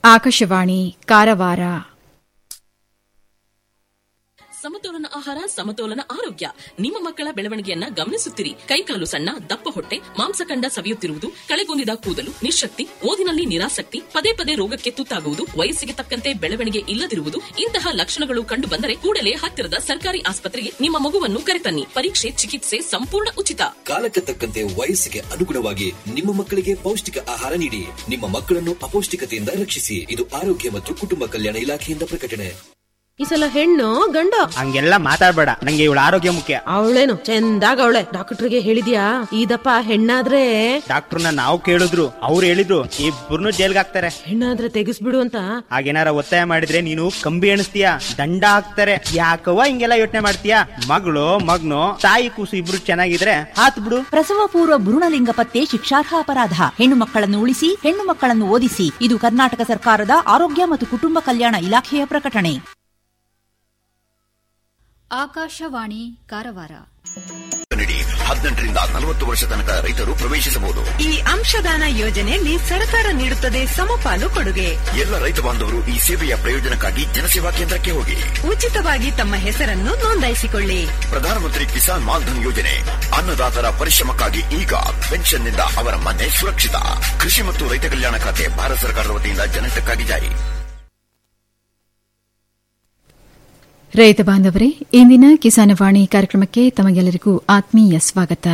ಆಕಾಶವಾಣಿ ಕಾರವಾರ ಸಮತೋಲನ ಆಹಾರ ಸಮತೋಲನ ಆರೋಗ್ಯ ನಿಮ್ಮ ಮಕ್ಕಳ ಬೆಳವಣಿಗೆಯನ್ನ ಗಮನಿಸುತ್ತಿರಿ ಕೈಕಾಲು ಸಣ್ಣ ದಪ್ಪ ಹೊಟ್ಟೆ ಮಾಂಸಖಂಡ ಸವಿಯುತ್ತಿರುವುದು ಕಳೆಗೊಂದಿದ ಕೂದಲು ನಿಶಕ್ತಿ ಓದಿನಲ್ಲಿ ನಿರಾಸಕ್ತಿ ಪದೇ ಪದೇ ರೋಗಕ್ಕೆ ತುತ್ತಾಗುವುದು ವಯಸ್ಸಿಗೆ ತಕ್ಕಂತೆ ಬೆಳವಣಿಗೆ ಇಲ್ಲದಿರುವುದು ಇಂತಹ ಲಕ್ಷಣಗಳು ಕಂಡು ಬಂದರೆ ಕೂಡಲೇ ಹತ್ತಿರದ ಸರ್ಕಾರಿ ಆಸ್ಪತ್ರೆಗೆ ನಿಮ್ಮ ಮಗುವನ್ನು ಕರೆತನ್ನಿ ಪರೀಕ್ಷೆ ಚಿಕಿತ್ಸೆ ಸಂಪೂರ್ಣ ಉಚಿತ ಕಾಲಕ್ಕೆ ತಕ್ಕಂತೆ ವಯಸ್ಸಿಗೆ ಅನುಗುಣವಾಗಿ ನಿಮ್ಮ ಮಕ್ಕಳಿಗೆ ಪೌಷ್ಟಿಕ ಆಹಾರ ನೀಡಿ ನಿಮ್ಮ ಮಕ್ಕಳನ್ನು ಅಪೌಷ್ಟಿಕತೆಯಿಂದ ರಕ್ಷಿಸಿ ಇದು ಆರೋಗ್ಯ ಮತ್ತು ಕುಟುಂಬ ಕಲ್ಯಾಣ ಇಲಾಖೆಯಿಂದ ಪ್ರಕಟಣೆ ಈ ಸಲ ಹೆಣ್ಣು ಗಂಡು ಹಂಗೆಲ್ಲ ಮಾತಾಡ್ಬೇಡ ನಂಗೆ ಇವಳ ಆರೋಗ್ಯ ಮುಖ್ಯ ಅವಳೇನು ಚಂದಾಗ ಅವಳೆ ಡಾಕ್ಟರ್ಗೆ ಹೇಳಿದ್ಯಾ ಇದಪ್ಪ ಹೆಣ್ಣಾದ್ರೆ ಡಾಕ್ಟರ್ನ ನಾವು ಕೇಳಿದ್ರು ಅವ್ರು ಹೇಳಿದ್ರು ಇಬ್ಬರನ್ನು ಜೈಲ್ಗೆ ಹಾಕ್ತಾರೆ ಹೆಣ್ಣಾದ್ರೆ ತೆಗಿಸ್ಬಿಡು ಅಂತ ಹಾಗೇನಾರ ಒತ್ತಾಯ ಮಾಡಿದ್ರೆ ನೀನು ಕಂಬಿ ಎಣಿಸ್ತೀಯ ದಂಡ ಹಾಕ್ತಾರೆ ಯಾಕವ್ವ ಹಿಂಗೆಲ್ಲ ಯೋಚನೆ ಮಾಡ್ತೀಯ ಮಗಳು ಮಗ್ನು ತಾಯಿ ಕೂಸು ಇಬ್ರು ಚೆನ್ನಾಗಿದ್ರೆ ಹಾತ್ ಬಿಡು ಪ್ರಸವ ಪೂರ್ವ ಭ್ರೂಣಲಿಂಗ ಪತ್ತೆ ಶಿಕ್ಷಾರ್ಹ ಅಪರಾಧ ಹೆಣ್ಣು ಮಕ್ಕಳನ್ನು ಉಳಿಸಿ ಹೆಣ್ಣು ಮಕ್ಕಳನ್ನು ಓದಿಸಿ ಇದು ಕರ್ನಾಟಕ ಸರ್ಕಾರದ ಆರೋಗ್ಯ ಮತ್ತು ಕುಟುಂಬ ಕಲ್ಯಾಣ ಇಲಾಖೆಯ ಪ್ರಕಟಣೆ ಆಕಾಶವಾಣಿ ಕಾರವಾರ ನೀಡಿ ಹದಿನೆಂಟರಿಂದ ನಲವತ್ತು ವರ್ಷ ತನಕ ರೈತರು ಪ್ರವೇಶಿಸಬಹುದು ಈ ಅಂಶದಾನ ಯೋಜನೆಯಲ್ಲಿ ಸರ್ಕಾರ ನೀಡುತ್ತದೆ ಸಮಪಾಲು ಕೊಡುಗೆ ಎಲ್ಲ ರೈತ ಬಾಂಧವರು ಈ ಸೇವೆಯ ಪ್ರಯೋಜನಕ್ಕಾಗಿ ಜನಸೇವಾ ಕೇಂದ್ರಕ್ಕೆ ಹೋಗಿ ಉಚಿತವಾಗಿ ತಮ್ಮ ಹೆಸರನ್ನು ನೋಂದಾಯಿಸಿಕೊಳ್ಳಿ ಪ್ರಧಾನಮಂತ್ರಿ ಕಿಸಾನ್ ಮಾನ್ಧನ್ ಯೋಜನೆ ಅನ್ನದಾತರ ಪರಿಶ್ರಮಕ್ಕಾಗಿ ಈಗ ಪೆನ್ಷನ್ನಿಂದ ಅವರ ಮನೆ ಸುರಕ್ಷಿತ ಕೃಷಿ ಮತ್ತು ರೈತ ಕಲ್ಯಾಣ ಖಾತೆ ಭಾರತ ಸರ್ಕಾರದ ವತಿಯಿಂದ ಜನಹಿತಕ್ಕಾಗಿ ಜಾರಿ ರೈತ ಬಾಂಧವರೇ ಇಂದಿನ ಕಿಸಾನವಾಣಿ ಕಾರ್ಯಕ್ರಮಕ್ಕೆ ತಮಗೆಲ್ಲರಿಗೂ ಆತ್ಮೀಯ ಸ್ವಾಗತ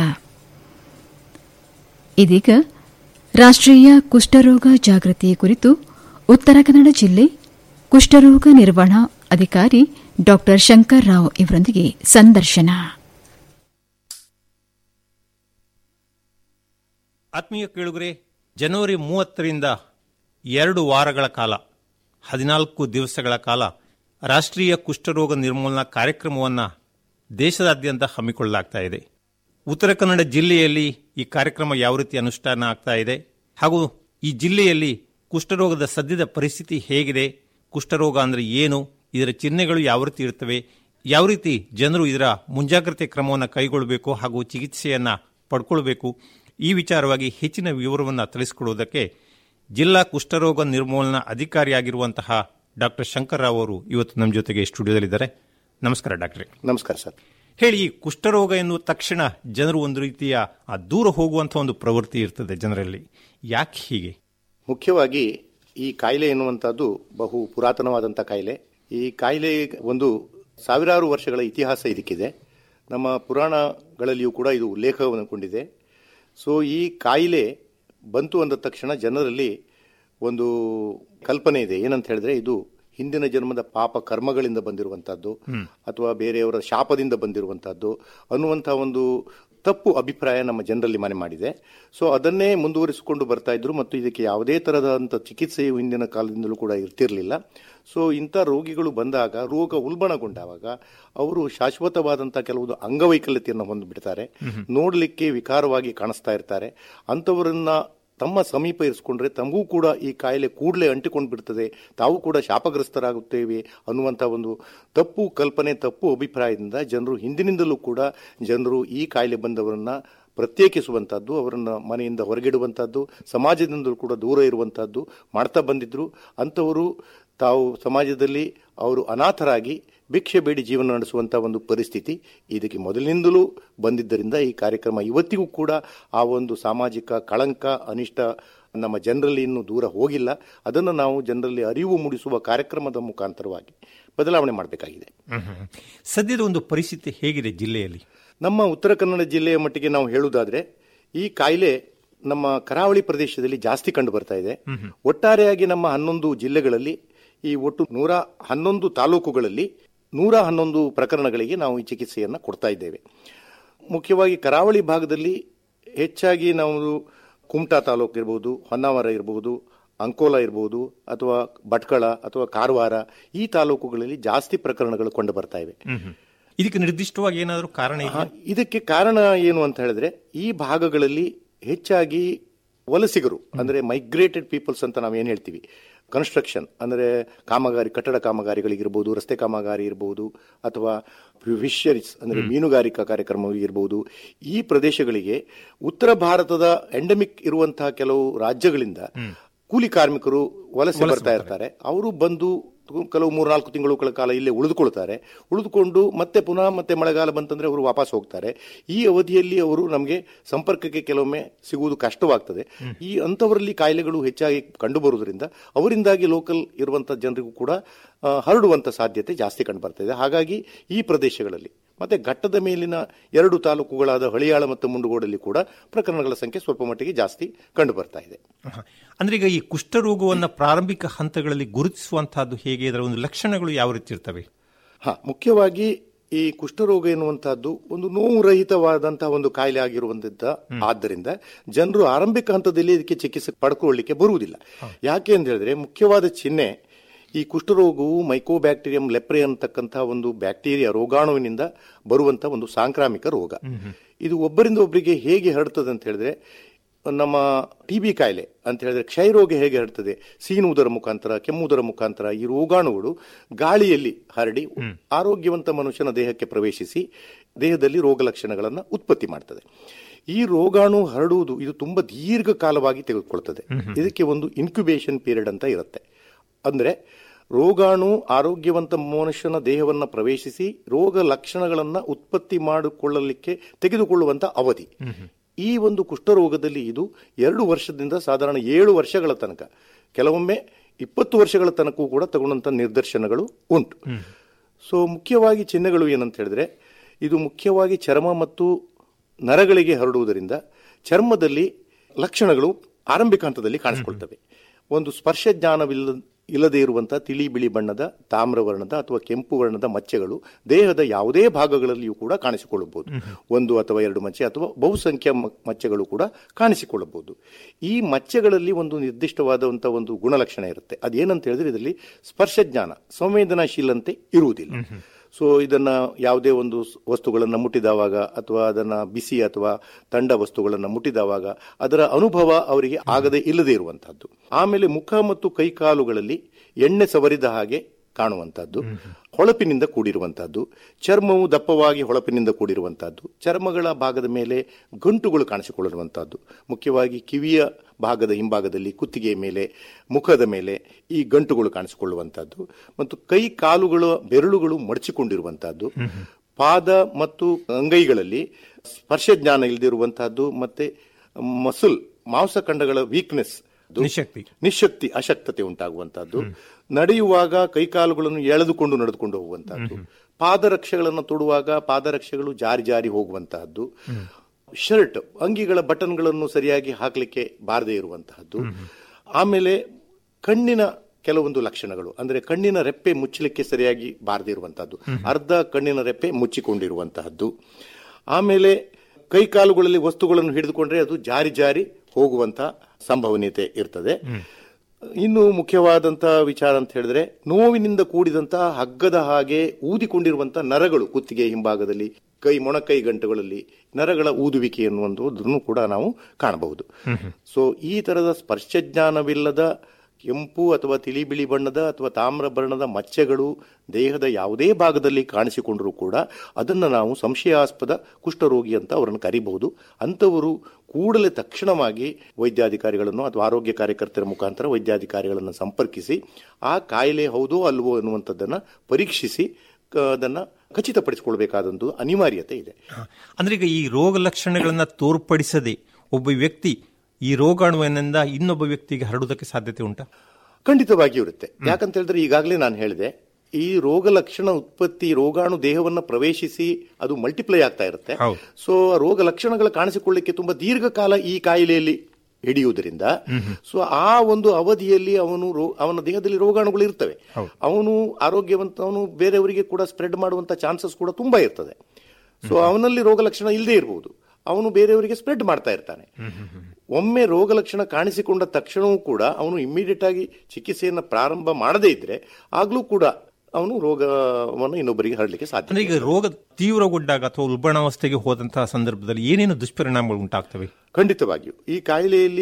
ಇದೀಗ ರಾಷ್ಟ್ರೀಯ ಕುಷ್ಠರೋಗ ಜಾಗೃತಿ ಕುರಿತು ಉತ್ತರ ಕನ್ನಡ ಜಿಲ್ಲೆ ಕುಷ್ಠರೋಗ ನಿರ್ವಹಣಾ ಅಧಿಕಾರಿ ಡಾ ಶಂಕರ್ ರಾವ್ ಇವರೊಂದಿಗೆ ಸಂದರ್ಶನ ಆತ್ಮೀಯ ಕೇಳುಗರೆ ಜನವರಿ ಮೂವತ್ತರಿಂದ ಎರಡು ವಾರಗಳ ಕಾಲ ಹದಿನಾಲ್ಕು ದಿವಸಗಳ ಕಾಲ ರಾಷ್ಟ್ರೀಯ ಕುಷ್ಠರೋಗ ನಿರ್ಮೂಲನಾ ಕಾರ್ಯಕ್ರಮವನ್ನು ದೇಶದಾದ್ಯಂತ ಹಮ್ಮಿಕೊಳ್ಳಲಾಗ್ತಾ ಇದೆ ಉತ್ತರ ಕನ್ನಡ ಜಿಲ್ಲೆಯಲ್ಲಿ ಈ ಕಾರ್ಯಕ್ರಮ ಯಾವ ರೀತಿ ಅನುಷ್ಠಾನ ಆಗ್ತಾ ಇದೆ ಹಾಗೂ ಈ ಜಿಲ್ಲೆಯಲ್ಲಿ ಕುಷ್ಠರೋಗದ ಸದ್ಯದ ಪರಿಸ್ಥಿತಿ ಹೇಗಿದೆ ಕುಷ್ಠರೋಗ ಅಂದರೆ ಏನು ಇದರ ಚಿಹ್ನೆಗಳು ಯಾವ ರೀತಿ ಇರ್ತವೆ ಯಾವ ರೀತಿ ಜನರು ಇದರ ಮುಂಜಾಗ್ರತೆ ಕ್ರಮವನ್ನು ಕೈಗೊಳ್ಳಬೇಕು ಹಾಗೂ ಚಿಕಿತ್ಸೆಯನ್ನು ಪಡ್ಕೊಳ್ಬೇಕು ಈ ವಿಚಾರವಾಗಿ ಹೆಚ್ಚಿನ ವಿವರವನ್ನು ತಿಳಿಸಿಕೊಡುವುದಕ್ಕೆ ಜಿಲ್ಲಾ ಕುಷ್ಠರೋಗ ನಿರ್ಮೂಲನಾ ಅಧಿಕಾರಿಯಾಗಿರುವಂತಹ ಡಾಕ್ಟರ್ ಶಂಕರ್ ರಾವ್ ಅವರು ಇವತ್ತು ನಮ್ಮ ಜೊತೆಗೆ ಸ್ಟುಡಿಯೋದಲ್ಲಿದ್ದಾರೆ ನಮಸ್ಕಾರ ಡಾಕ್ಟ್ರೆ ನಮಸ್ಕಾರ ಸರ್ ಹೇಳಿ ಈ ಕುಷ್ಠರೋಗ ಎನ್ನುವ ತಕ್ಷಣ ಜನರು ಒಂದು ರೀತಿಯ ಆ ದೂರ ಹೋಗುವಂಥ ಒಂದು ಪ್ರವೃತ್ತಿ ಇರ್ತದೆ ಜನರಲ್ಲಿ ಯಾಕೆ ಹೀಗೆ ಮುಖ್ಯವಾಗಿ ಈ ಕಾಯಿಲೆ ಎನ್ನುವಂಥದ್ದು ಬಹು ಪುರಾತನವಾದಂಥ ಕಾಯಿಲೆ ಈ ಕಾಯಿಲೆ ಒಂದು ಸಾವಿರಾರು ವರ್ಷಗಳ ಇತಿಹಾಸ ಇದಕ್ಕಿದೆ ನಮ್ಮ ಪುರಾಣಗಳಲ್ಲಿಯೂ ಕೂಡ ಇದು ಉಲ್ಲೇಖಗೊಂಡಿದೆ ಸೊ ಈ ಕಾಯಿಲೆ ಬಂತು ಅಂದ ತಕ್ಷಣ ಜನರಲ್ಲಿ ಒಂದು ಕಲ್ಪನೆ ಇದೆ ಏನಂತ ಹೇಳಿದ್ರೆ ಇದು ಹಿಂದಿನ ಜನ್ಮದ ಪಾಪ ಕರ್ಮಗಳಿಂದ ಬಂದಿರುವಂತಹದ್ದು ಅಥವಾ ಬೇರೆಯವರ ಶಾಪದಿಂದ ಬಂದಿರುವಂತಹದ್ದು ಅನ್ನುವಂಥ ಒಂದು ತಪ್ಪು ಅಭಿಪ್ರಾಯ ನಮ್ಮ ಜನರಲ್ಲಿ ಮನೆ ಮಾಡಿದೆ ಸೊ ಅದನ್ನೇ ಮುಂದುವರಿಸಿಕೊಂಡು ಬರ್ತಾ ಇದ್ರು ಮತ್ತು ಇದಕ್ಕೆ ಯಾವುದೇ ತರದಂಥ ಚಿಕಿತ್ಸೆಯು ಹಿಂದಿನ ಕಾಲದಿಂದಲೂ ಕೂಡ ಇರ್ತಿರಲಿಲ್ಲ ಸೊ ಇಂಥ ರೋಗಿಗಳು ಬಂದಾಗ ರೋಗ ಉಲ್ಬಣಗೊಂಡಾಗ ಅವರು ಶಾಶ್ವತವಾದಂಥ ಕೆಲವೊಂದು ಅಂಗವೈಕಲ್ಯತೆಯನ್ನು ಹೊಂದಿಬಿಡ್ತಾರೆ ನೋಡಲಿಕ್ಕೆ ವಿಕಾರವಾಗಿ ಕಾಣಿಸ್ತಾ ಇರ್ತಾರೆ ಅಂಥವರನ್ನ ತಮ್ಮ ಸಮೀಪ ಇರಿಸ್ಕೊಂಡ್ರೆ ತಮಗೂ ಕೂಡ ಈ ಕಾಯಿಲೆ ಕೂಡಲೇ ಅಂಟಿಕೊಂಡು ಬಿಡ್ತದೆ ತಾವು ಕೂಡ ಶಾಪಗ್ರಸ್ತರಾಗುತ್ತೇವೆ ಅನ್ನುವಂಥ ಒಂದು ತಪ್ಪು ಕಲ್ಪನೆ ತಪ್ಪು ಅಭಿಪ್ರಾಯದಿಂದ ಜನರು ಹಿಂದಿನಿಂದಲೂ ಕೂಡ ಜನರು ಈ ಕಾಯಿಲೆ ಬಂದವರನ್ನ ಪ್ರತ್ಯೇಕಿಸುವಂಥದ್ದು ಅವರನ್ನು ಮನೆಯಿಂದ ಹೊರಗಿಡುವಂಥದ್ದು ಸಮಾಜದಿಂದಲೂ ಕೂಡ ದೂರ ಇರುವಂಥದ್ದು ಮಾಡ್ತಾ ಬಂದಿದ್ರು ಅಂಥವರು ತಾವು ಸಮಾಜದಲ್ಲಿ ಅವರು ಅನಾಥರಾಗಿ ಭಿಕ್ಷೆ ಬೇಡಿ ಜೀವನ ನಡೆಸುವಂಥ ಒಂದು ಪರಿಸ್ಥಿತಿ ಇದಕ್ಕೆ ಮೊದಲಿನಿಂದಲೂ ಬಂದಿದ್ದರಿಂದ ಈ ಕಾರ್ಯಕ್ರಮ ಇವತ್ತಿಗೂ ಕೂಡ ಆ ಒಂದು ಸಾಮಾಜಿಕ ಕಳಂಕ ಅನಿಷ್ಟ ನಮ್ಮ ಜನರಲ್ಲಿ ಇನ್ನೂ ದೂರ ಹೋಗಿಲ್ಲ ಅದನ್ನು ನಾವು ಜನರಲ್ಲಿ ಅರಿವು ಮೂಡಿಸುವ ಕಾರ್ಯಕ್ರಮದ ಮುಖಾಂತರವಾಗಿ ಬದಲಾವಣೆ ಮಾಡಬೇಕಾಗಿದೆ ಸದ್ಯದ ಒಂದು ಪರಿಸ್ಥಿತಿ ಹೇಗಿದೆ ಜಿಲ್ಲೆಯಲ್ಲಿ ನಮ್ಮ ಉತ್ತರ ಕನ್ನಡ ಜಿಲ್ಲೆಯ ಮಟ್ಟಿಗೆ ನಾವು ಹೇಳುವುದಾದ್ರೆ ಈ ಕಾಯಿಲೆ ನಮ್ಮ ಕರಾವಳಿ ಪ್ರದೇಶದಲ್ಲಿ ಜಾಸ್ತಿ ಕಂಡು ಬರ್ತಾ ಇದೆ ಒಟ್ಟಾರೆಯಾಗಿ ನಮ್ಮ ಹನ್ನೊಂದು ಜಿಲ್ಲೆಗಳಲ್ಲಿ ಈ ಒಟ್ಟು ನೂರ ಹನ್ನೊಂದು ತಾಲೂಕುಗಳಲ್ಲಿ ನೂರ ಹನ್ನೊಂದು ಪ್ರಕರಣಗಳಿಗೆ ನಾವು ಈ ಚಿಕಿತ್ಸೆಯನ್ನು ಕೊಡ್ತಾ ಇದ್ದೇವೆ ಮುಖ್ಯವಾಗಿ ಕರಾವಳಿ ಭಾಗದಲ್ಲಿ ಹೆಚ್ಚಾಗಿ ನಾವು ಕುಮಟಾ ತಾಲೂಕು ಇರಬಹುದು ಹೊನ್ನಾವರ ಇರಬಹುದು ಅಂಕೋಲಾ ಇರಬಹುದು ಅಥವಾ ಭಟ್ಕಳ ಅಥವಾ ಕಾರವಾರ ಈ ತಾಲೂಕುಗಳಲ್ಲಿ ಜಾಸ್ತಿ ಪ್ರಕರಣಗಳು ಕಂಡು ಬರ್ತಾ ಇವೆ ಇದಕ್ಕೆ ನಿರ್ದಿಷ್ಟವಾಗಿ ಏನಾದರೂ ಕಾರಣ ಇದೆಯಾ? ಇದಕ್ಕೆ ಕಾರಣ ಏನು ಅಂತ ಹೇಳಿದ್ರೆ ಈ ಭಾಗಗಳಲ್ಲಿ ಹೆಚ್ಚಾಗಿ ವಲಸಿಗರು ಅಂದ್ರೆ ಮೈಗ್ರೇಟೆಡ್ ಪೀಪಲ್ಸ್ ಅಂತ ನಾವೇನು ಹೇಳ್ತೀವಿ ಕನ್ಸ್ಟ್ರಕ್ಷನ್ ಅಂದ್ರೆ ಕಾಮಗಾರಿ ಕಟ್ಟಡ ಕಾಮಗಾರಿಗಳಿಗಿರ್ಬೋದು ರಸ್ತೆ ಕಾಮಗಾರಿ ಇರಬಹುದು ಅಥವಾ ಫಿಶರೀಸ್ ಅಂದ್ರೆ ಮೀನುಗಾರಿಕಾ ಕಾರ್ಯಕ್ರಮ ಇರಬಹುದು ಈ ಪ್ರದೇಶಗಳಿಗೆ ಉತ್ತರ ಭಾರತದ ಎಂಡಮಿಕ್ ಇರುವಂತಹ ಕೆಲವು ರಾಜ್ಯಗಳಿಂದ ಕೂಲಿ ಕಾರ್ಮಿಕರು ವಲಸೆ ಬರ್ತಾ ಇರ್ತಾರೆ ಅವರು ಬಂದು ಕೆಲವು ಮೂರ್ನಾಲ್ಕು ತಿಂಗಳ ಕಾಲ ಇಲ್ಲೇ ಉಳಿದುಕೊಳ್ತಾರೆ ಉಳಿದುಕೊಂಡು ಮತ್ತೆ ಪುನಃ ಮತ್ತೆ ಮಳೆಗಾಲ ಬಂತಂದ್ರೆ ಅವರು ವಾಪಸ್ ಹೋಗ್ತಾರೆ ಈ ಅವಧಿಯಲ್ಲಿ ಅವರು ನಮಗೆ ಸಂಪರ್ಕಕ್ಕೆ ಕೆಲವೊಮ್ಮೆ ಸಿಗುವುದು ಕಷ್ಟವಾಗ್ತದೆ ಈ ಅಂಥವರಲ್ಲಿ ಕಾಯಿಲೆಗಳು ಹೆಚ್ಚಾಗಿ ಕಂಡುಬರುವುದರಿಂದ ಅವರಿಂದಾಗಿ ಲೋಕಲ್ ಇರುವಂತಹ ಜನರಿಗೂ ಕೂಡ ಆ, ಹರಡುವಂತ ಸಾಧ್ಯತೆ ಜಾಸ್ತಿ ಕಂಡು ಬರ್ತಾ ಹಾಗಾಗಿ ಈ ಪ್ರದೇಶಗಳಲ್ಲಿ ಮತ್ತೆ ಘಟ್ಟದ ಮೇಲಿನ ಎರಡು ತಾಲೂಕುಗಳಾದ ಹಳಿಯಾಳ ಮತ್ತು ಮುಂಡಗೋಡಲ್ಲಿ ಕೂಡ ಪ್ರಕರಣಗಳ ಸಂಖ್ಯೆ ಸ್ವಲ್ಪ ಮಟ್ಟಿಗೆ ಜಾಸ್ತಿ ಕಂಡು ಬರ್ತಾ ಇದೆ ಹ. ಅಂದ್ರೆ ಈಗ ಈ ಕುಷ್ಠರೋಗವನ್ನ ಪ್ರಾರಂಭಿಕ ಹಂತಗಳಲ್ಲಿ ಗುರುತಿಸುವಂತಹದ್ದು ಹೇಗೆ ಇದರ ಒಂದು ಲಕ್ಷಣಗಳು ಯಾವ ರೀತಿ ಇರ್ತವೆ ಹಾ ಮುಖ್ಯವಾಗಿ ಈ ಕುಷ್ಠರೋಗ ಎನ್ನುವಂತಹದ್ದು ಒಂದು ನೋವು ರಹಿತವಾದಂತಹ ಒಂದು ಕಾಯಿಲೆ ಆಗಿರುವಂತದ್ದ ಆದ್ದರಿಂದ ಜನರು ಆರಂಭಿಕ ಹಂತದಲ್ಲಿ ಇದಕ್ಕೆ ಚಿಕಿತ್ಸೆ ಪಡ್ಕೊಳ್ಳಿಕ್ಕೆ ಬರುವುದಿಲ್ಲ ಯಾಕೆ ಅಂತ ಹೇಳಿದ್ರೆ ಮುಖ್ಯವಾದ ಚಿಹ್ನೆ ಈ ಕುಷ್ಠರೋಗವು ಮೈಕೋಬ್ಯಾಕ್ಟೀರಿಯಂ ಲೆಪ್ರೆ ಅಂತಕ್ಕಂತಹ ಒಂದು ಬ್ಯಾಕ್ಟೀರಿಯಾ ರೋಗಾಣುವಿನಿಂದ ಬರುವಂತಹ ಒಂದು ಸಾಂಕ್ರಾಮಿಕ ರೋಗ ಇದು ಒಬ್ಬರಿಂದ ಒಬ್ಬರಿಗೆ ಹೇಗೆ ಹರಡ್ತದೆ ಅಂತ ಹೇಳಿದ್ರೆ ನಮ್ಮ ಟಿ ಬಿ ಕಾಯಿಲೆ ಅಂತ ಹೇಳಿದ್ರೆ ಕ್ಷಯರೋಗ ಹೇಗೆ ಹರಡ್ತದೆ ಸೀನುವುದರ ಮುಖಾಂತರ ಕೆಮ್ಮುವುದರ ಮುಖಾಂತರ ಈ ರೋಗಾಣುಗಳು ಗಾಳಿಯಲ್ಲಿ ಹರಡಿ ಆರೋಗ್ಯವಂತ ಮನುಷ್ಯನ ದೇಹಕ್ಕೆ ಪ್ರವೇಶಿಸಿ ದೇಹದಲ್ಲಿ ರೋಗ ಲಕ್ಷಣಗಳನ್ನು ಉತ್ಪತ್ತಿ ಮಾಡ್ತದೆ ಈ ರೋಗಾಣು ಹರಡುವುದು ಇದು ತುಂಬಾ ದೀರ್ಘಕಾಲವಾಗಿ ತೆಗೆದುಕೊಳ್ತದೆ ಇದಕ್ಕೆ ಒಂದು ಇನ್ಕ್ಯುಬೇಷನ್ ಪೀರಿಯಡ್ ಅಂತ ಇರುತ್ತೆ ಅಂದ್ರೆ ರೋಗಾಣು ಆರೋಗ್ಯವಂತ ಮನುಷ್ಯನ ದೇಹವನ್ನು ಪ್ರವೇಶಿಸಿ ರೋಗ ಲಕ್ಷಣಗಳನ್ನ ಉತ್ಪತ್ತಿ ಮಾಡಿಕೊಳ್ಳಲಿಕ್ಕೆ ತೆಗೆದುಕೊಳ್ಳುವಂತ ಅವಧಿ ಈ ಒಂದು ಕುಷ್ಠರೋಗದಲ್ಲಿ ಇದು ಎರಡು ವರ್ಷದಿಂದ ಸಾಧಾರಣ ಏಳು ವರ್ಷಗಳ ತನಕ ಕೆಲವೊಮ್ಮೆ ಇಪ್ಪತ್ತು ವರ್ಷಗಳ ತನಕವೂ ಕೂಡ ತಗೊಂಡಂತ ನಿದರ್ಶನಗಳು ಉಂಟು ಸೊ ಮುಖ್ಯವಾಗಿ ಚಿಹ್ನೆಗಳು ಏನಂತ ಹೇಳಿದ್ರೆ ಇದು ಮುಖ್ಯವಾಗಿ ಚರ್ಮ ಮತ್ತು ನರಗಳಿಗೆ ಹರಡುವುದರಿಂದ ಚರ್ಮದಲ್ಲಿ ಲಕ್ಷಣಗಳು ಆರಂಭಿಕ ಹಂತದಲ್ಲಿ ಕಾಣಿಸಿಕೊಳ್ತವೆ ಒಂದು ಸ್ಪರ್ಶ ಜ್ಞಾನವಿಲ್ಲ ಇಲ್ಲದೆ ಇರುವಂತಹ ತಿಳಿ ಬಿಳಿ ಬಣ್ಣದ ತಾಮ್ರವರ್ಣದ ಅಥವಾ ಕೆಂಪು ವರ್ಣದ ಮಚ್ಚೆಗಳು ದೇಹದ ಯಾವುದೇ ಭಾಗಗಳಲ್ಲಿಯೂ ಕೂಡ ಕಾಣಿಸಿಕೊಳ್ಳಬಹುದು ಒಂದು ಅಥವಾ ಎರಡು ಮಚ್ಚೆ ಅಥವಾ ಬಹುಸಂಖ್ಯಾ ಮ- ಮಚ್ಚೆಗಳು ಕೂಡ ಕಾಣಿಸಿಕೊಳ್ಳಬಹುದು ಈ ಮಚ್ಚೆಗಳಲ್ಲಿ ಒಂದು ನಿರ್ದಿಷ್ಟವಾದಂತಹ ಒಂದು ಗುಣಲಕ್ಷಣ ಇರುತ್ತೆ ಅದೇನಂತ ಹೇಳಿದ್ರೆ ಇದರಲ್ಲಿ ಸ್ಪರ್ಶ ಜ್ಞಾನ ಸಂವೇದನಾಶೀಲಂತೆ ಇರುವುದಿಲ್ಲ ಸೊ ಇದನ್ನ ಯಾವುದೇ ಒಂದು ಸ್- ವಸ್ತುಗಳನ್ನ ಮುಟ್ಟಿದವಾಗ ಅಥವಾ ಅದನ್ನ ಬಿಸಿ ಅಥವಾ ತಂಡ ವಸ್ತುಗಳನ್ನ ಮುಟ್ಟಿದವಾಗ ಅದರ ಅನುಭವ ಅವರಿಗೆ ಆಗದೆ ಇಲ್ಲದೆ ಇರುವಂತಹದ್ದು ಆಮೇಲೆ ಮುಖ ಮತ್ತು ಕೈಕಾಲುಗಳಲ್ಲಿ ಎಣ್ಣೆ ಸವರಿದ ಹಾಗೆ ಕಾಣುವಂತಹದ್ದು ಹೊಳಪಿನಿಂದ ಕೂಡಿರುವಂತಹದ್ದು ಚರ್ಮವು ದಪ್ಪವಾಗಿ ಹೊಳಪಿನಿಂದ ಕೂಡಿರುವಂತಹದ್ದು ಚರ್ಮಗಳ ಭಾಗದ ಮೇಲೆ ಗಂಟುಗಳು ಕಾಣಿಸಿಕೊಳ್ಳುವಂತಹದ್ದು ಮುಖ್ಯವಾಗಿ ಕಿವಿಯ ಭಾಗದ ಹಿಂಭಾಗದಲ್ಲಿ ಕುತ್ತಿಗೆಯ ಮೇಲೆ ಮುಖದ ಮೇಲೆ ಈ ಗಂಟುಗಳು ಕಾಣಿಸಿಕೊಳ್ಳುವಂತಹದ್ದು ಮತ್ತು ಕೈ ಕಾಲುಗಳ ಬೆರಳುಗಳು ಮಡಚಿಕೊಂಡಿರುವಂತಹದ್ದು ಪಾದ ಮತ್ತು ಅಂಗೈಗಳಲ್ಲಿ ಸ್ಪರ್ಶ ಜ್ಞಾನ ಇಲ್ಲದಿರುವಂತಹದ್ದು ಮತ್ತೆ ಮಸುಲ್ ಮಾಂಸಖಂಡಗಳ ವೀಕ್ನೆಸ್ ನಿಶಕ್ತಿ ನಿಶಕ್ತಿ ಅಶಕ್ತತೆ ಉಂಟಾಗುವಂತಹದ್ದು ನಡೆಯುವಾಗ ಕೈಕಾಲುಗಳನ್ನು ಎಳೆದುಕೊಂಡು ನಡೆದುಕೊಂಡು ಹೋಗುವಂತಹದ್ದು ಪಾದರಕ್ಷೆಗಳನ್ನು ತೊಡುವಾಗ ಪಾದರಕ್ಷೆಗಳು ಜಾರಿ ಜಾರಿ ಹೋಗುವಂತಹದ್ದು ಶರ್ಟ್ ಅಂಗಿಗಳ ಬಟನ್ಗಳನ್ನು ಸರಿಯಾಗಿ ಹಾಕಲಿಕ್ಕೆ ಬಾರದೇ ಇರುವಂತಹದ್ದು ಆಮೇಲೆ ಕಣ್ಣಿನ ಕೆಲವೊಂದು ಲಕ್ಷಣಗಳು ಅಂದ್ರೆ ಕಣ್ಣಿನ ರೆಪ್ಪೆ ಮುಚ್ಚಲಿಕ್ಕೆ ಸರಿಯಾಗಿ ಬಾರದೇ ಇರುವಂತಹದ್ದು ಅರ್ಧ ಕಣ್ಣಿನ ರೆಪ್ಪೆ ಮುಚ್ಚಿಕೊಂಡಿರುವಂತಹದ್ದು ಆಮೇಲೆ ಕೈಕಾಲುಗಳಲ್ಲಿ ವಸ್ತುಗಳನ್ನು ಹಿಡಿದುಕೊಂಡ್ರೆ ಅದು ಜಾರಿ ಜಾರಿ ಹೋಗುವಂತ ಸಂಭವನೀಯತೆ ಇರ್ತದೆ ಇನ್ನು ಮುಖ್ಯವಾದಂತಹ ವಿಚಾರ ಅಂತ ಹೇಳಿದ್ರೆ ನೋವಿನಿಂದ ಕೂಡಿದಂತಹ ಹಗ್ಗದ ಹಾಗೆ ಊದಿಕೊಂಡಿರುವಂತಹ ನರಗಳು ಕುತ್ತಿಗೆ ಹಿಂಭಾಗದಲ್ಲಿ ಕೈ ಮೊಣಕೈ ಗಂಟುಗಳಲ್ಲಿ ನರಗಳ ಊದುವಿಕೆ ಎನ್ನುವಂಥದ್ದನ್ನು ಕೂಡ ನಾವು ಕಾಣಬಹುದು ಸೊ ಈ ತರದ ಸ್ಪರ್ಶಜ್ಞಾನವಿಲ್ಲದ ಕೆಂಪು ಅಥವಾ ತಿಳಿ ಬಿಳಿ ಬಣ್ಣದ ಅಥವಾ ತಾಮ್ರ ಬಣ್ಣದ ಮಚ್ಚೆಗಳು ದೇಹದ ಯಾವುದೇ ಭಾಗದಲ್ಲಿ ಕಾಣಿಸಿಕೊಂಡರೂ ಕೂಡ ಅದನ್ನು ನಾವು ಸಂಶಯಾಸ್ಪದ ಕುಷ್ಠರೋಗಿ ಅಂತ ಅವರನ್ನು ಕರಿಬಹುದು ಅಂಥವರು ಕೂಡಲೇ ತಕ್ಷಣವಾಗಿ ವೈದ್ಯಾಧಿಕಾರಿಗಳನ್ನು ಅಥವಾ ಆರೋಗ್ಯ ಕಾರ್ಯಕರ್ತರ ಮುಖಾಂತರ ವೈದ್ಯಾಧಿಕಾರಿಗಳನ್ನು ಸಂಪರ್ಕಿಸಿ ಆ ಕಾಯಿಲೆ ಹೌದೋ ಅಲ್ವೋ ಎನ್ನುವಂಥದ್ದನ್ನು ಪರೀಕ್ಷಿಸಿ ಕ- ಅದನ್ನ ಖಚಿತಪಡಿಸಿಕೊಳ್ಬೇಕಾದಂದು ಅನಿವಾರ್ಯತೆ ಇದೆ ಅಂದ್ರೆ ಈಗ ಈ ರೋಗ ಲಕ್ಷಣಗಳನ್ನ ತೋರ್ಪಡಿಸದೆ ಒಬ್ಬ ವ್ಯಕ್ತಿ ಈ ರೋಗಾಣುವಿನಿಂದ ಇನ್ನೊಬ್ಬ ವ್ಯಕ್ತಿಗೆ ಹರಡುವುದಕ್ಕೆ ಸಾಧ್ಯತೆ ಉಂಟಾ ಖಂಡಿತವಾಗಿಯೂ ಇರುತ್ತೆ ಯಾಕಂತ ಹೇಳಿದ್ರೆ ಈಗಾಗಲೇ ನಾನು ಹೇಳಿದೆ ಈ ರೋಗ ಲಕ್ಷಣ ಉತ್ಪತ್ತಿ ರೋಗಾಣು ದೇಹವನ್ನ ಪ್ರವೇಶಿಸಿ ಅದು ಮಲ್ಟಿಪ್ಲೈ ಆಗ್ತಾ ಇರುತ್ತೆ ಸೊ ಆ ರೋಗ ಲಕ್ಷಣಗಳು ಕಾಣಿಸಿಕೊಳ್ಳಿಕ್ಕೆ ತುಂಬಾ ದೀರ್ಘಕಾಲ ಈ ಕಾಯಿಲೆಯಲ್ಲಿ ಹಿಡಿಯುವುದರಿಂದ ಸೊ ಆ ಒಂದು ಅವಧಿಯಲ್ಲಿ ಅವನು ರೋ- ಅವನ ದೇಹದಲ್ಲಿ ರೋಗಾಣುಗಳು ಇರ್ತವೆ ಅವನು ಆರೋಗ್ಯವಂತ ಅವನು ಬೇರೆಯವರಿಗೆ ಕೂಡ ಸ್ಪ್ರೆಡ್ ಮಾಡುವಂತ ಚಾನ್ಸಸ್ ಕೂಡ ತುಂಬಾ ಇರ್ತದೆ ಸೊ ಅವನಲ್ಲಿ ರೋಗ ಲಕ್ಷಣ ಇಲ್ಲದೆ ಇರಬಹುದು ಅವನು ಬೇರೆಯವರಿಗೆ ಸ್ಪ್ರೆಡ್ ಮಾಡ್ತಾ ಇರ್ತಾನೆ ಒಮ್ಮೆ ರೋಗ ಲಕ್ಷಣ ಕಾಣಿಸಿಕೊಂಡ ತಕ್ಷಣವೂ ಕೂಡ ಅವನು ಇಮಿಡಿಯೇಟ್ ಆಗಿ ಚಿಕಿತ್ಸೆಯನ್ನು ಪ್ರಾರಂಭ ಮಾಡದೇ ಇದ್ರೆ ಆಗ್ಲೂ ಕೂಡ ಅವನು ರೋಗವನ್ನು ಇನ್ನೊಬ್ಬರಿಗೆ ಹರಡಲಿಕ್ಕೆ ಸಾಧ್ಯ ಅಂದ್ರೆ ಈಗ ರೋಗ ತೀವ್ರಗೊಂಡಾಗ ಅಥವಾ ಉಲ್ಬಣಾವಸ್ಥೆಗೆ ಹೋದಂತಹ ಸಂದರ್ಭದಲ್ಲಿ ಏನೇನು ದುಷ್ಪರಿಣಾಮಗಳು ಉಂಟಾಗ್ತವೆ ಖಂಡಿತವಾಗಿಯೂ ಈ ಕಾಯಿಲೆಯಲ್ಲಿ